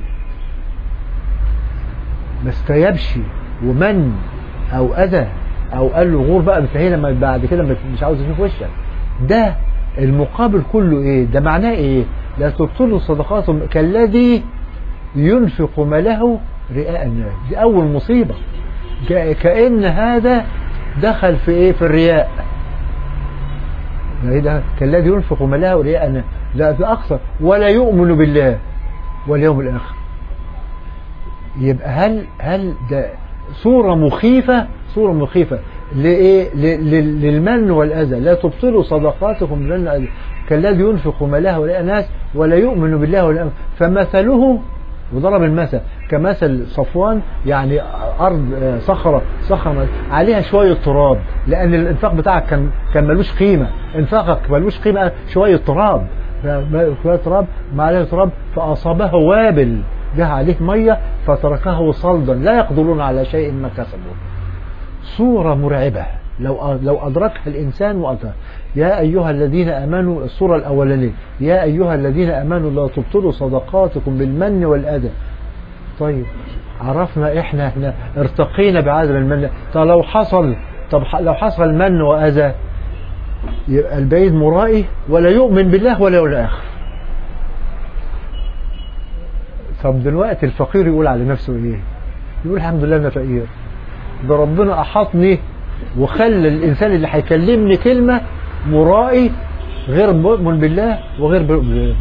ما استيبش ومن او اذى او قال له غور بقى انتهينا ما بعد كده مش- مش عاوز اشوف وشك ده المقابل كله ايه ده معناه ايه لا تبطلوا صدقاتهم كالذي ينفق ماله رئاء الناس دي اول مصيبه ك- كأن هذا دخل في ايه في الرياء يعني ده كالذي ينفق ماله رئاء الناس لا في اكثر ولا يؤمن بالله واليوم الاخر يبقى هل هل ده صورة مخيفة صورة مخيفة لإيه ل- ل- للمن والأذى لا تبطلوا صدقاتكم بالمن والأذى كالذي ينفق ماله رئاء الناس ولا يؤمن بالله واليوم فمثله وضرب المثل كمثل صفوان يعني أرض آه، صخرة صخرة عليها شوية تراب لأن الإنفاق بتاعك كان كان ملوش قيمة إنفاقك ملوش قيمة شوية تراب ف- شوية تراب ما عليه تراب فأصابه وابل جه عليه مية فتركه صلدا لا يقدرون على شيء ما كسبوا صورة مرعبة لو لو أدركها الإنسان وأدرك يا أيها الذين آمنوا الصورة الأولانية يا أيها الذين آمنوا لا تبطلوا صدقاتكم بالمن والأذى طيب عرفنا إحنا إحنا ارتقينا بعدم المن طب لو حصل طب ح- لو حصل من وأذى يبقى البعيد مرائي ولا يؤمن بالله ولا يوم الآخر طب دلوقتي الفقير يقول على نفسه ايه يقول الحمد لله انا فقير ده ربنا احاطني وخلى الانسان اللي هيكلمني كلمه مرائي غير مؤمن بالله وغير بالله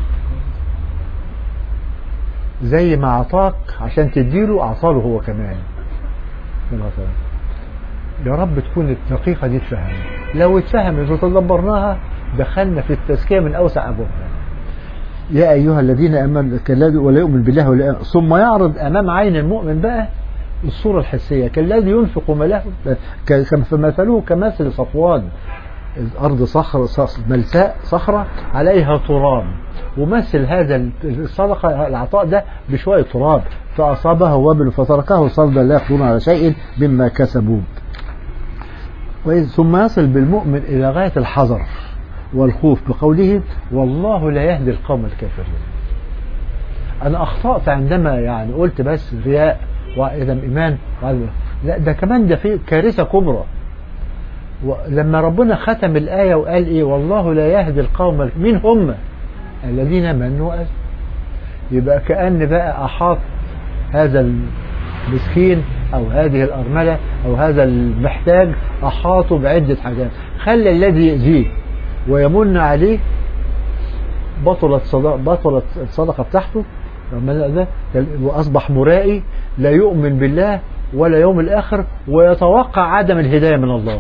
زي ما اعطاك عشان تديله اعطاله هو كمان من غفلة. يا رب تكون الدقيقة دي اتفهم لو اتفهمت وتدبرناها دخلنا في التزكية من أوسع أبوابها يا أيها الذين آمنوا كالذي ولا يؤمن بالله ولا ثم يعرض أمام عين المؤمن بقى الصورة الحسية كالذي ينفق ماله ك- فمثله كمثل صفوان الأرض صخر صخ- ملساء صخرة عليها تراب ومثل هذا الصدقة العطاء ده بشوية تراب فأصابه وبل فتركه صلدا لا يقدرون على شيء مما كسبوا وإذ ثم يصل بالمؤمن إلى غاية الحذر والخوف بقوله والله لا يهدي القوم الكافرين أنا أخطأت عندما يعني قلت بس رياء وإذا إيمان وعدم. لا ده كمان ده في كارثة كبرى لما ربنا ختم الآية وقال إيه والله لا يهدي القوم الك- مين هم الذين منوا أذى يبقى كأن بقى أحاط هذا المسكين أو هذه الأرملة أو هذا المحتاج أحاطوا بعدة حاجات خلى الذي يأذيه ويمن عليه بطلت صدقة بطلت الصدقة بتاعته لما ده وأصبح مرائي لا يؤمن بالله ولا يوم الآخر ويتوقع عدم الهداية من الله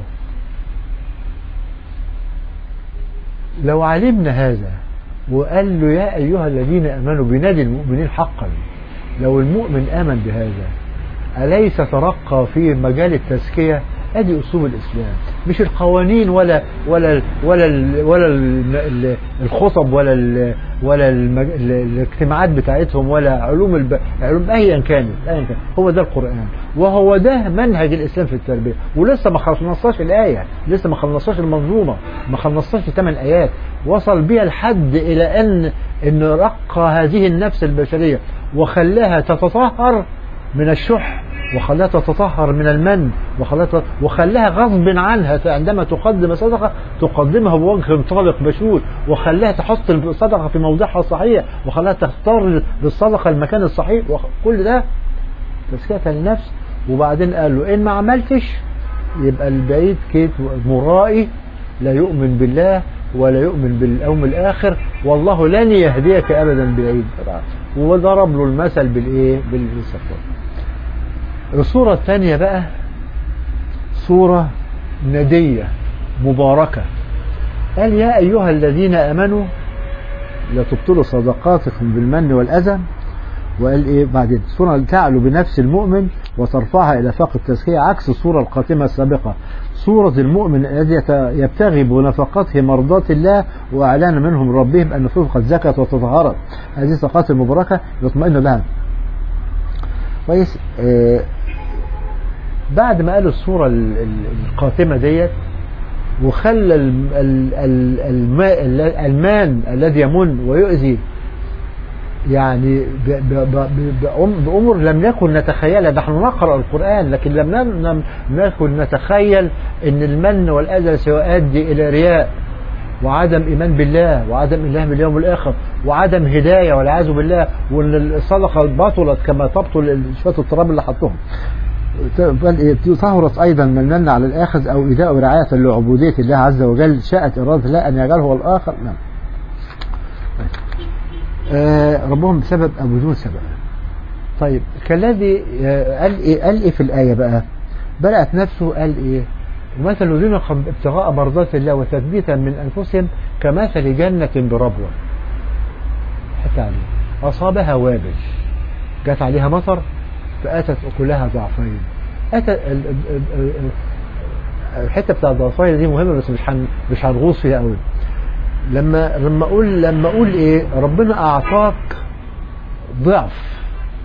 لو علمنا هذا وقال له يا أيها الذين آمنوا بنادي المؤمنين حقا لو المؤمن آمن بهذا أليس ترقى في مجال التزكية ادي اسلوب الاسلام مش القوانين ولا ولا ولا ال ولا ال الخطب ولا ال ولا المج... الاجتماعات بتاعتهم ولا علوم الب... علوم ايا كانت ايا كان هو ده القران وهو ده منهج الاسلام في التربيه ولسه ما خلصناش الايه لسه ما خلصناش المنظومه ما خلصناش ثمان ايات وصل بها الحد الى ان ان رقى هذه النفس البشريه وخلاها تتطهر من الشح وخلاها تتطهر من المن وخلاها وخلاها غصب عنها عندما تقدم صدقة تقدمها بوجه طالق بشوش وخلاها تحط الصدقة في موضعها الصحيح وخلاها تختار للصدقة المكان الصحيح وكل ده تزكية للنفس وبعدين قال له إن ما عملتش يبقى البعيد كيت مرائي لا يؤمن بالله ولا يؤمن باليوم الآخر والله لن يهديك أبدا بعيد وضرب له المثل بالإيه بالسفر الصورة الثانية بقى صورة ندية مباركة قال يا أيها الذين آمنوا لا تبطلوا صدقاتكم بالمن والأذى وقال إيه بعدين صورة تعلو بنفس المؤمن وترفعها إلى فاق التزكية عكس الصورة القاتمة السابقة صورة المؤمن الذي يبتغي بنفقته مرضات الله وإعلان منهم ربهم أن نفوسهم قد زكت وتطهرت هذه الصدقات المباركة يطمئن لها كويس آه بعد ما قالوا الصورة القاتمة ديت وخلى المان الذي يمن ويؤذي يعني بأمور لم نكن نتخيلها نحن نقرأ القرآن لكن لم نكن نتخيل أن المن والأذى سيؤدي إلى رياء وعدم إيمان بالله وعدم إيمان باليوم الآخر وعدم هداية والعياذ بالله وأن الصدقة بطلت كما تبطل شوية التراب اللي حطهم طهرت أيضا من من على الآخذ أو إداء ورعاية لعبودية الله عز وجل شاءت إرادة الله أن يجعله الآخر نعم آه ربهم بسبب أو بدون سبب طيب كالذي آه قال إيه قال إيه في الآية بقى بدأت نفسه قال إيه ومثل الذين ابتغاء مرضات الله وتثبيتا من أنفسهم كمثل جنة بربوة حتى عليه أصابها وابل جات عليها مطر فأتت أكلها ضعفين أتى الحتة بتاع الضعفين دي مهمة بس مش هن مش هنغوص فيها قوي لما لما أقول لما أقول إيه ربنا أعطاك ضعف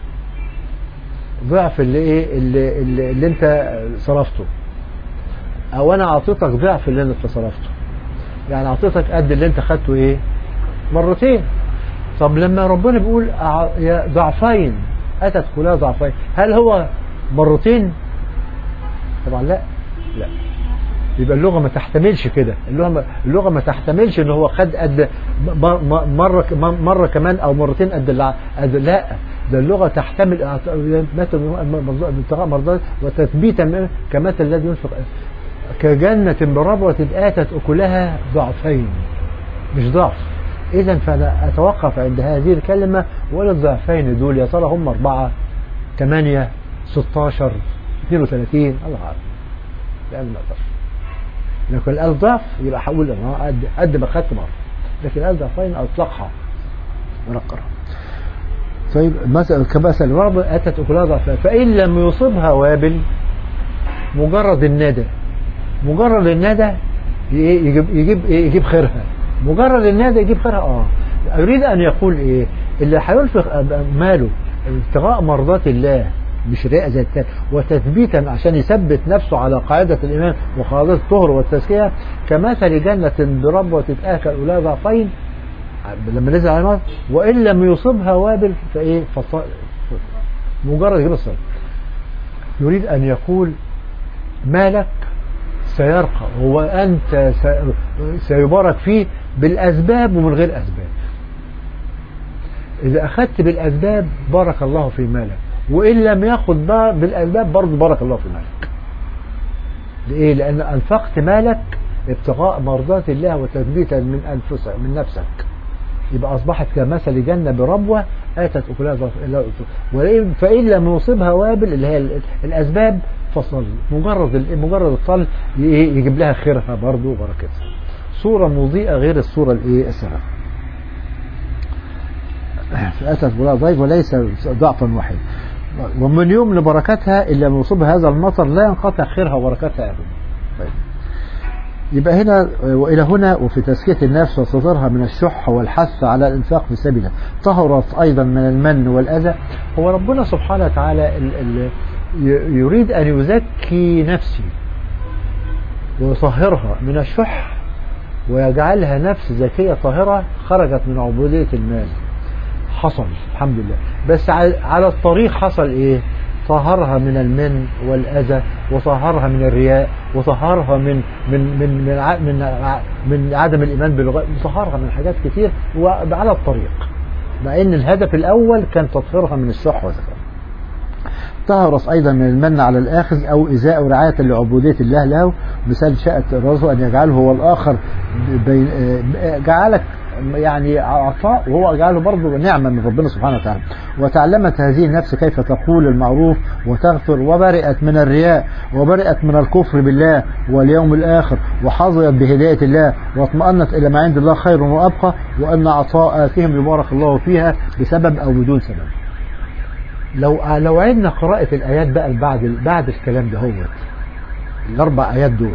ضعف اللي إيه اللي, اللي, اللي أنت صرفته أو أنا أعطيتك ضعف اللي أنت صرفته يعني أعطيتك قد اللي أنت خدته إيه مرتين طب لما ربنا بيقول يا ضعفين أتت كلها ضعفين هل هو مرتين طبعا لا لا يبقى اللغة ما تحتملش كده اللغة اللغة ما تحتملش ان هو خد قد مرة مرة كمان او مرتين قد قد لا ده اللغة تحتمل مثل ابتغاء مرضات وتثبيتا كمثل الذي ينفق كجنة بربوة آتت أكلها ضعفين مش ضعف إذا فأنا أتوقف عند هذه الكلمة وللضعفين دول يا ترى هم أربعة ثمانية 16 32 الله أعلم لأن ما أقدرش لكن قال ضعف يبقى هقول أنا قد قد ما خدت مرة لكن قال ضعفين أطلقها ونقرها طيب مثلا كمثل الرب أتت أكلها ضعفين فإن لم يصبها وابل مجرد الندى مجرد الندى يجيب يجيب يجيب خيرها مجرد الندى يجيب خيرها اه يريد ان يقول ايه اللي هينفق ماله ابتغاء مرضات الله مش رئة زي التاني وتثبيتا عشان يثبت نفسه على قاعدة الإيمان وقاعدة الطهر والتزكية كمثل جنة بربوة تتآكل أولى ضعفين لما نزل على المرض وإن لم يصبها وابل فإيه فص... مجرد يجيب الصلاة يريد أن يقول مالك سيرقى هو أنت سيبارك فيه بالأسباب ومن غير أسباب إذا أخذت بالأسباب بارك الله في مالك وإن لم يأخذ بالأسباب برضه بارك الله في مالك لإيه؟ لأن أنفقت مالك ابتغاء مرضات الله وتثبيتا من أنفسك من نفسك يبقى أصبحت كمثل جنة بربوة آتت أكلها ضعف- وإن- فإن لم يصبها وابل اللي هي ال- الأسباب فصل مجرد ال- مجرد الطل ي- يجيب لها خيرها برضه وبركتها صورة مضيئة غير الصورة الإيه السابقة فأتت أكلها ضيف وليس ضعفا واحدا ومن يوم لبركتها إلا لم يصبها هذا المطر لا ينقطع خيرها وبركتها أبدا طيب. يبقى هنا وإلى هنا وفي تزكية النفس وصدرها من الشح والحث على الإنفاق في سبيله طهرت أيضا من المن والأذى هو ربنا سبحانه وتعالى ال ال ي- يريد أن يزكي نفسي ويطهرها من الشح ويجعلها نفس زكية طاهرة خرجت من عبودية المال حصل الحمد لله بس على على الطريق حصل ايه طهرها من المن والاذى وطهرها من الرياء وطهرها من من من من ع- من, ع- من عدم الايمان بالغيب وطهرها من حاجات كتير وعلى الطريق مع ان الهدف الاول كان تطهيرها من الشح والزكاه تهرس أيضا من المن على الآخذ أو إزاء رعاية لعبودية الله له مثال شاءت الرزق أن يجعله هو الآخر بين آه، جعلك يعني عطاء وهو جعله برضه نعمة من ربنا سبحانه وتعالى وتعلمت هذه النفس كيف تقول المعروف وتغفر وبرئت من الرياء وبرئت من الكفر بالله واليوم الآخر وحظيت بهداية الله واطمأنت إلى ما عند الله خير وأبقى وأن عطاءاتهم يبارك الله فيها بسبب أو بدون سبب لو لو عدنا قراءة الآيات بقى بعد بعد الكلام ده هو الأربع آيات دول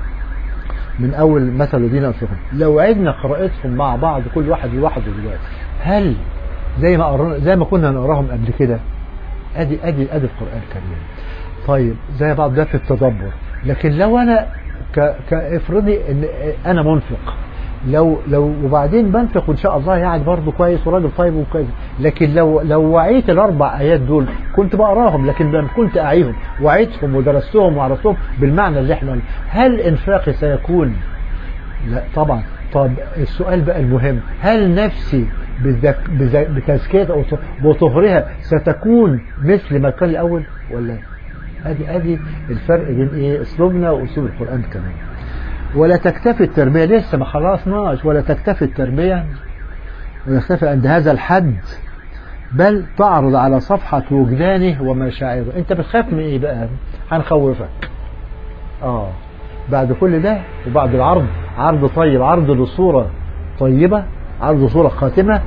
من أول مثل دين أنفسهم لو عدنا قراءتهم مع بعض كل واحد لوحده دلوقتي هل زي ما قرأنا زي ما كنا نقراهم قبل كده ادي ادي ادي القرآن الكريم طيب زي بعض ده في التدبر لكن لو انا ك كافرضي ان انا منفق لو لو وبعدين بنفق وان شاء الله يعني برضه كويس وراجل طيب وكويس لكن لو لو وعيت الاربع ايات دول كنت بقراهم لكن لما كنت اعيهم وعيتهم ودرستهم وعرفتهم بالمعنى اللي احنا قلنا. هل انفاقي سيكون لا طبعا طب السؤال بقى المهم هل نفسي بذك- بذ- بتزكية وط- وطهرها ستكون مثل ما كان الأول ولا ادي ادي الفرق بين ايه اسلوبنا واسلوب القرآن كمان ولا تكتفي التربية لسه ما خلصناش ولا تكتفي التربية ولا تكتفي عند هذا الحد بل تعرض على صفحة وجدانه ومشاعره انت بتخاف من ايه بقى هنخوفك اه بعد كل ده وبعد العرض عرض طيب عرض لصورة طيبة عرض صورة خاتمة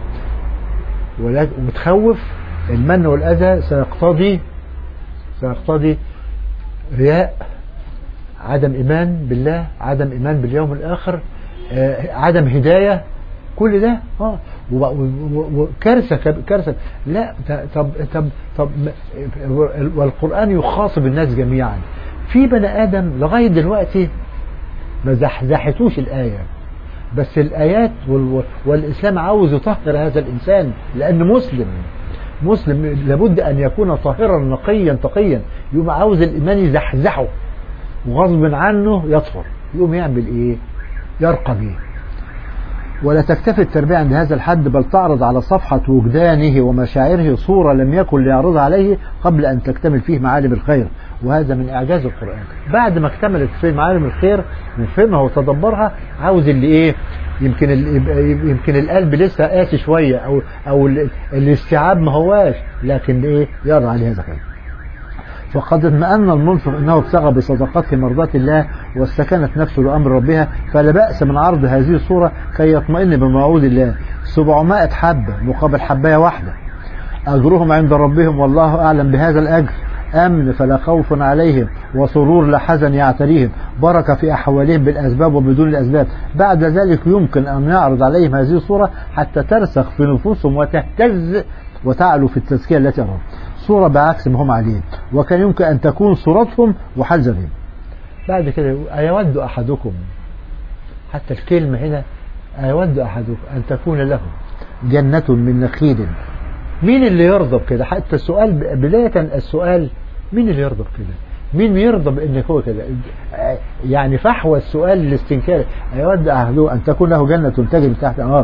ولا- ومتخوف المن والأذى سيقتضي سيقتضي رياء عدم إيمان بالله عدم إيمان باليوم الآخر آه، عدم هداية كل ده اه وب- و- و- وكارثة كب- كارثة لا ت- طب طب طب م- والقرآن يخاطب الناس جميعا في بني آدم لغاية دلوقتي ما زحزحتوش الآية بس الآيات وال- والإسلام عاوز يطهر هذا الإنسان لأنه مسلم مسلم لابد أن يكون طاهرا نقيا تقيا يقوم عاوز الإيمان يزحزحه وغصب عنه يطهر يقوم يعمل إيه يرقى بيه ولا تكتفي التربية عند هذا الحد بل تعرض على صفحة وجدانه ومشاعره صورة لم يكن ليعرضها عليه قبل أن تكتمل فيه معالم الخير وهذا من إعجاز القرآن بعد ما اكتملت في معالم الخير وفهمها وتدبرها عاوز اللي إيه يمكن ال- يبقى- يمكن القلب لسه قاسي شوية أو أو ال- الاستيعاب ما هواش لكن إيه يرى عليه هذا الخير فقد اطمأن المنفق انه ابتغى بصدقته مرضات الله واستكنت نفسه لامر ربها فلا باس من عرض هذه الصوره كي يطمئن بموعود الله 700 حبه مقابل حبايه واحده اجرهم عند ربهم والله اعلم بهذا الاجر امن فلا خوف عليهم وسرور لا حزن يعتريهم بركه في احوالهم بالاسباب وبدون الاسباب بعد ذلك يمكن ان يعرض عليهم هذه الصوره حتى ترسخ في نفوسهم وتهتز وتعلو في التزكيه التي أراهم صورة بعكس ما هم عليه وكان يمكن أن تكون صورتهم وحال زغيم بعد كده يقول أيود أحدكم حتى الكلمة هنا أيود أحدكم أن تكون له جنة من نخيل مين اللي يرضى بكده حتى السؤال بداية السؤال مين اللي يرضى بكده مين يرضى بان هو كده يعني فحوى السؤال الاستنكار أيود أحدكم أن تكون له جنة تجري من تحت أنهار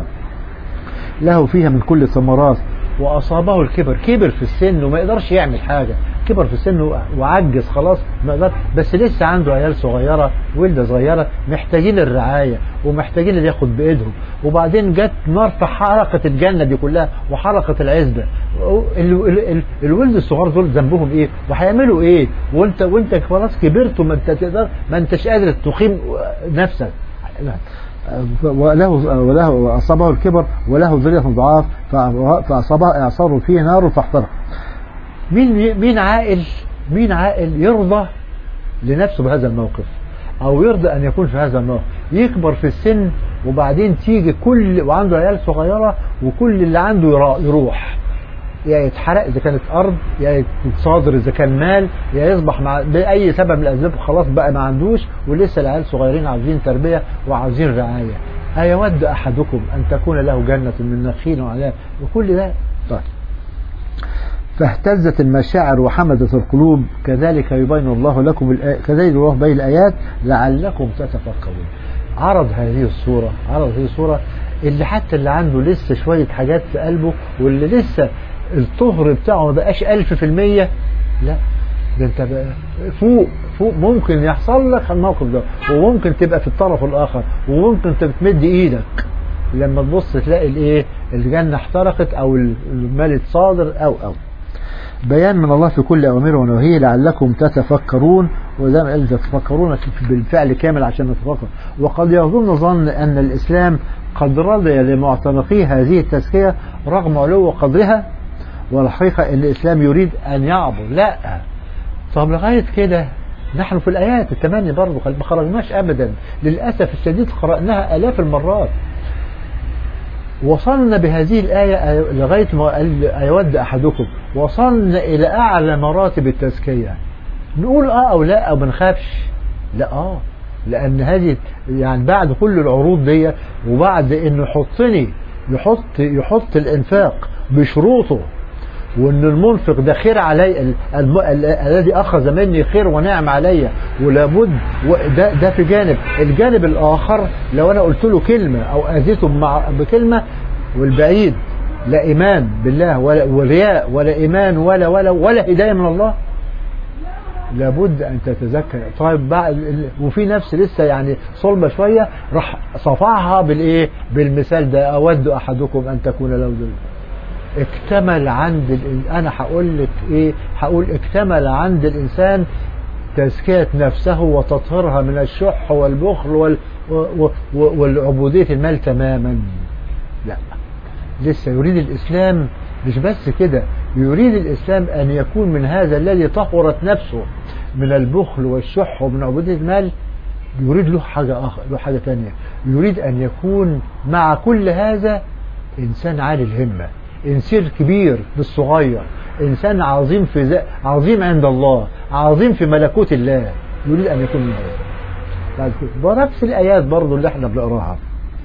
له فيها من كل الثمرات واصابه الكبر كبر في السن وما يقدرش يعمل حاجه كبر في السن وعجز خلاص ما يقدر بس لسه عنده عيال صغيره ولده صغيره محتاجين الرعايه ومحتاجين اللي ياخد بايدهم وبعدين جت نار في حركه الجنه دي كلها وحركه العزبه ال- ال- ال- الولد الصغار دول ذنبهم ايه وهيعملوا ايه وانت وانت خلاص كبرت وما انت تقدر ما انتش قادر تقيم نفسك وله وله اصابه الكبر وله ذريه ضعاف فاصابه اعصار فيه نار فاحترق مين مين عاقل مين عاقل يرضى لنفسه بهذا الموقف او يرضى ان يكون في هذا الموقف يكبر في السن وبعدين تيجي كل وعنده عيال صغيره وكل اللي عنده يرا- يروح يا يتحرق اذا كانت ارض يا يتصادر اذا كان مال يا يصبح مع باي سبب من الاسباب خلاص بقى ما عندوش ولسه العيال صغيرين عاوزين تربيه وعاوزين رعايه ايود احدكم ان تكون له جنه من نخيل وعناب وكل ده طيب فاهتزت المشاعر وحمدت القلوب كذلك يبين الله لكم الآيات كذلك الله بين الآيات لعلكم تتفكرون عرض هذه الصورة عرض هذه الصورة اللي حتى اللي عنده لسه شوية حاجات في قلبه واللي لسه الطهر بتاعه ما بقاش ألف في المية لا ده انت بقى فوق فوق ممكن يحصل لك الموقف ده وممكن تبقى في الطرف الآخر وممكن انت بتمد ايدك لما تبص تلاقي الايه الجنة احترقت او المال اتصادر او او بيان من الله في كل أوامره ونواهيه لعلكم تتفكرون وزي ما قال تتفكرون بالفعل كامل عشان نتفكر وقد يظن ظن أن الإسلام قد رضي لمعتنقيه هذه التزكية رغم علو قدرها والحقيقة أن الإسلام يريد أن يعبر لا طب لغاية كده نحن في الآيات الثمانية برضه ما خرجناش أبدا للأسف الشديد قرأناها آلاف المرات وصلنا بهذه الآية لغاية ما قال أيود أحدكم وصلنا إلى أعلى مراتب التزكية نقول آه أو لا أو ما نخافش لا آه لأن هذه يعني بعد كل العروض دي وبعد إنه يحطني يحط يحط الإنفاق بشروطه وان المنفق ده خير علي ال- الم- ال- الذي اخذ مني خير ونعم علي ولابد و- ده ده في جانب الجانب الاخر لو انا قلت له كلمه او اذيته مع بكلمه والبعيد لا ايمان بالله ولا ورياء ولا ايمان ولا ولا ولا هدايه من الله لابد ان تتذكر طيب بعد وفي نفس لسه يعني صلبه شويه راح صفعها بالايه بالمثال ده اود احدكم ان تكون له ذل اكتمل عند الإن... انا هقول لك ايه هقول اكتمل عند الانسان تزكية نفسه وتطهيرها من الشح والبخل وال... و... و... و... والعبودية المال تماما لا لسه يريد الإسلام مش بس كده يريد الإسلام أن يكون من هذا الذي طهرت نفسه من البخل والشح ومن عبودية المال يريد له حاجة آخر له حاجة تانية يريد أن يكون مع كل هذا إنسان عالي الهمة إنسان كبير بالصغير إنسان عظيم في ذا عظيم عند الله عظيم في ملكوت الله يريد أن يكون من هذا بعد كده ونفس الآيات برضو اللي احنا بنقراها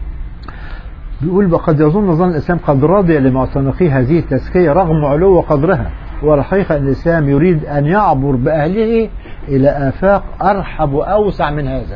بيقول وقد يظن ظن الإسلام قد رضي لمعتنقيه هذه التزكية رغم علو قدرها والحقيقة أن الإسلام يريد أن يعبر بأهله إلى آفاق أرحب وأوسع من هذا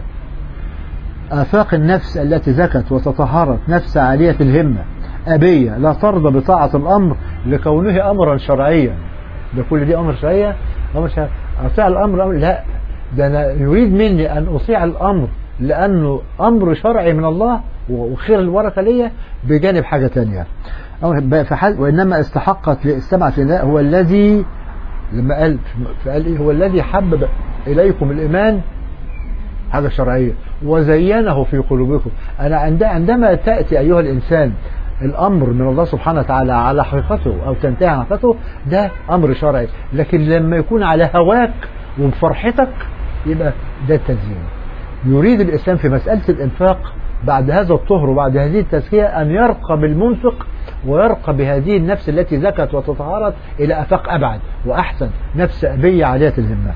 آفاق النفس التي زكت وتطهرت نفس عالية الهمة أبية لا ترضى بطاعة الأمر لكونه أمرا شرعيا ده كل دي أمر شرعية أمر شرعي أطيع الأمر أمر لا ده أنا يريد مني أن أطيع الأمر لأنه أمر شرعي من الله وخير الورقة ليا بجانب حاجة تانية وإنما استحقت استمعت لله هو الذي لما قال فقال إيه هو الذي حبب إليكم الإيمان حاجة شرعية وزينه في قلوبكم أنا عندما تأتي أيها الإنسان الأمر من الله سبحانه وتعالى على حقيقته أو تنتهي عن حقيقته ده أمر شرعي لكن لما يكون على هواك وبفرحتك يبقى ده التزيين يريد الإسلام في مسألة الإنفاق بعد هذا الطهر وبعد هذه التزكية أن يرقى بالمنفق ويرقى بهذه النفس التي زكت وتطهرت إلى أفاق أبعد وأحسن نفس أبية عالية الهمة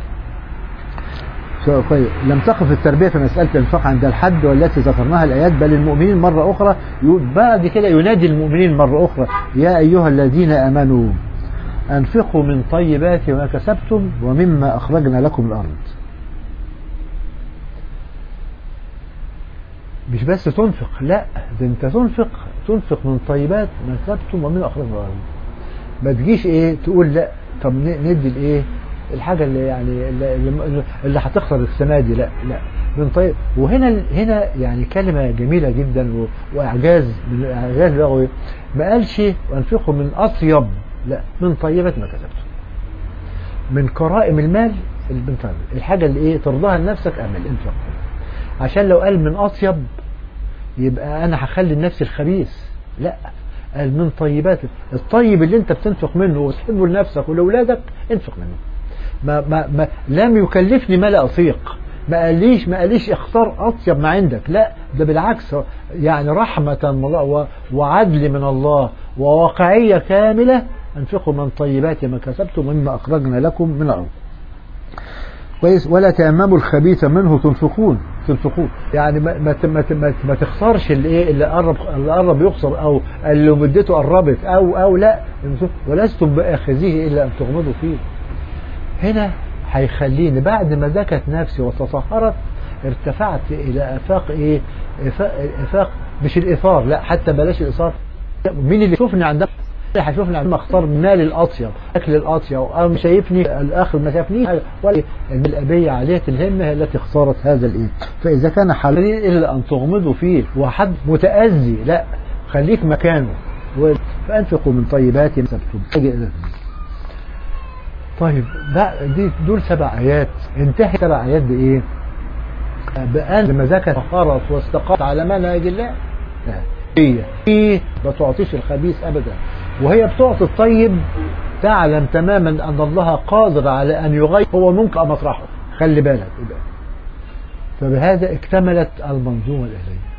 طيب لم تقف التربية في مسألة الإنفاق عند الحد والتي ذكرناها الآيات بل المؤمنين مرة أخرى بعد كده ينادي المؤمنين مرة أخرى يا أيها الذين آمنوا أنفقوا من طيبات ما كسبتم ومما أخرجنا لكم الأرض مش بس تنفق لا ده انت تنفق تنفق من طيبات ما كسبتم ومما أخرجنا الأرض ما تجيش ايه تقول لا طب ندي الايه الحاجه اللي يعني اللي, اللي, اللي هتخسر السنه دي لا لا من طيب وهنا هنا يعني كلمه جميله جدا و- واعجاز من اعجاز لغوي ما قالش وانفقوا من اطيب لا من طيبه ما كسبتم من كرائم المال البنت الحاجه اللي ايه ترضاها لنفسك اعمل انفق عشان لو قال من اطيب يبقى انا هخلي لنفسي الخبيث لا قال من طيبات الطيب اللي انت بتنفق منه وتحبه لنفسك ولأولادك انفق منه ما ما ما لم يكلفني ما لا اطيق ما قاليش ما قاليش اختار اطيب ما عندك لا ده بالعكس يعني رحمة من الله و- وعدل من الله وواقعية كاملة انفقوا من طيبات ما كسبتم مما اخرجنا لكم من الارض كويس ولا تيمموا الخبيث منه تنفقون تنفقون يعني ما ما ما, ما, ما تخسرش اللي ايه اللي قرب اللي قرب يخسر او اللي مدته قربت او او لا ولستم باخذيه الا ان تغمضوا فيه هنا هيخليني بعد ما زكت نفسي وتطهرت ارتفعت الى افاق ايه افاق, افاق مش الاثار لا حتى بلاش الاثار مين اللي شوفني عندها هيشوفني عندما اختار مال الاطيب اكل الاطيب او مش شايفني الاخر ما شافنيش ولا الابيه عاليه الهمه هي التي اختارت هذا الايه فاذا كان حلال الا ان تغمضوا فيه وحد متاذي لا خليك مكانه و- فانفقوا من طيبات ما كسبتم أجي إلى ذلك. طيب ده دي دول سبع ايات انتهى سبع ايات بايه؟ بأن لما زكت وخرط واستقامت على منهج الله لا. هي هي ما تعطيش الخبيث ابدا وهي بتعطي الطيب تعلم تماما ان الله قادر على ان يغير هو منك مطرحه خلي بالك يبقى. فبهذا اكتملت المنظومه الالهيه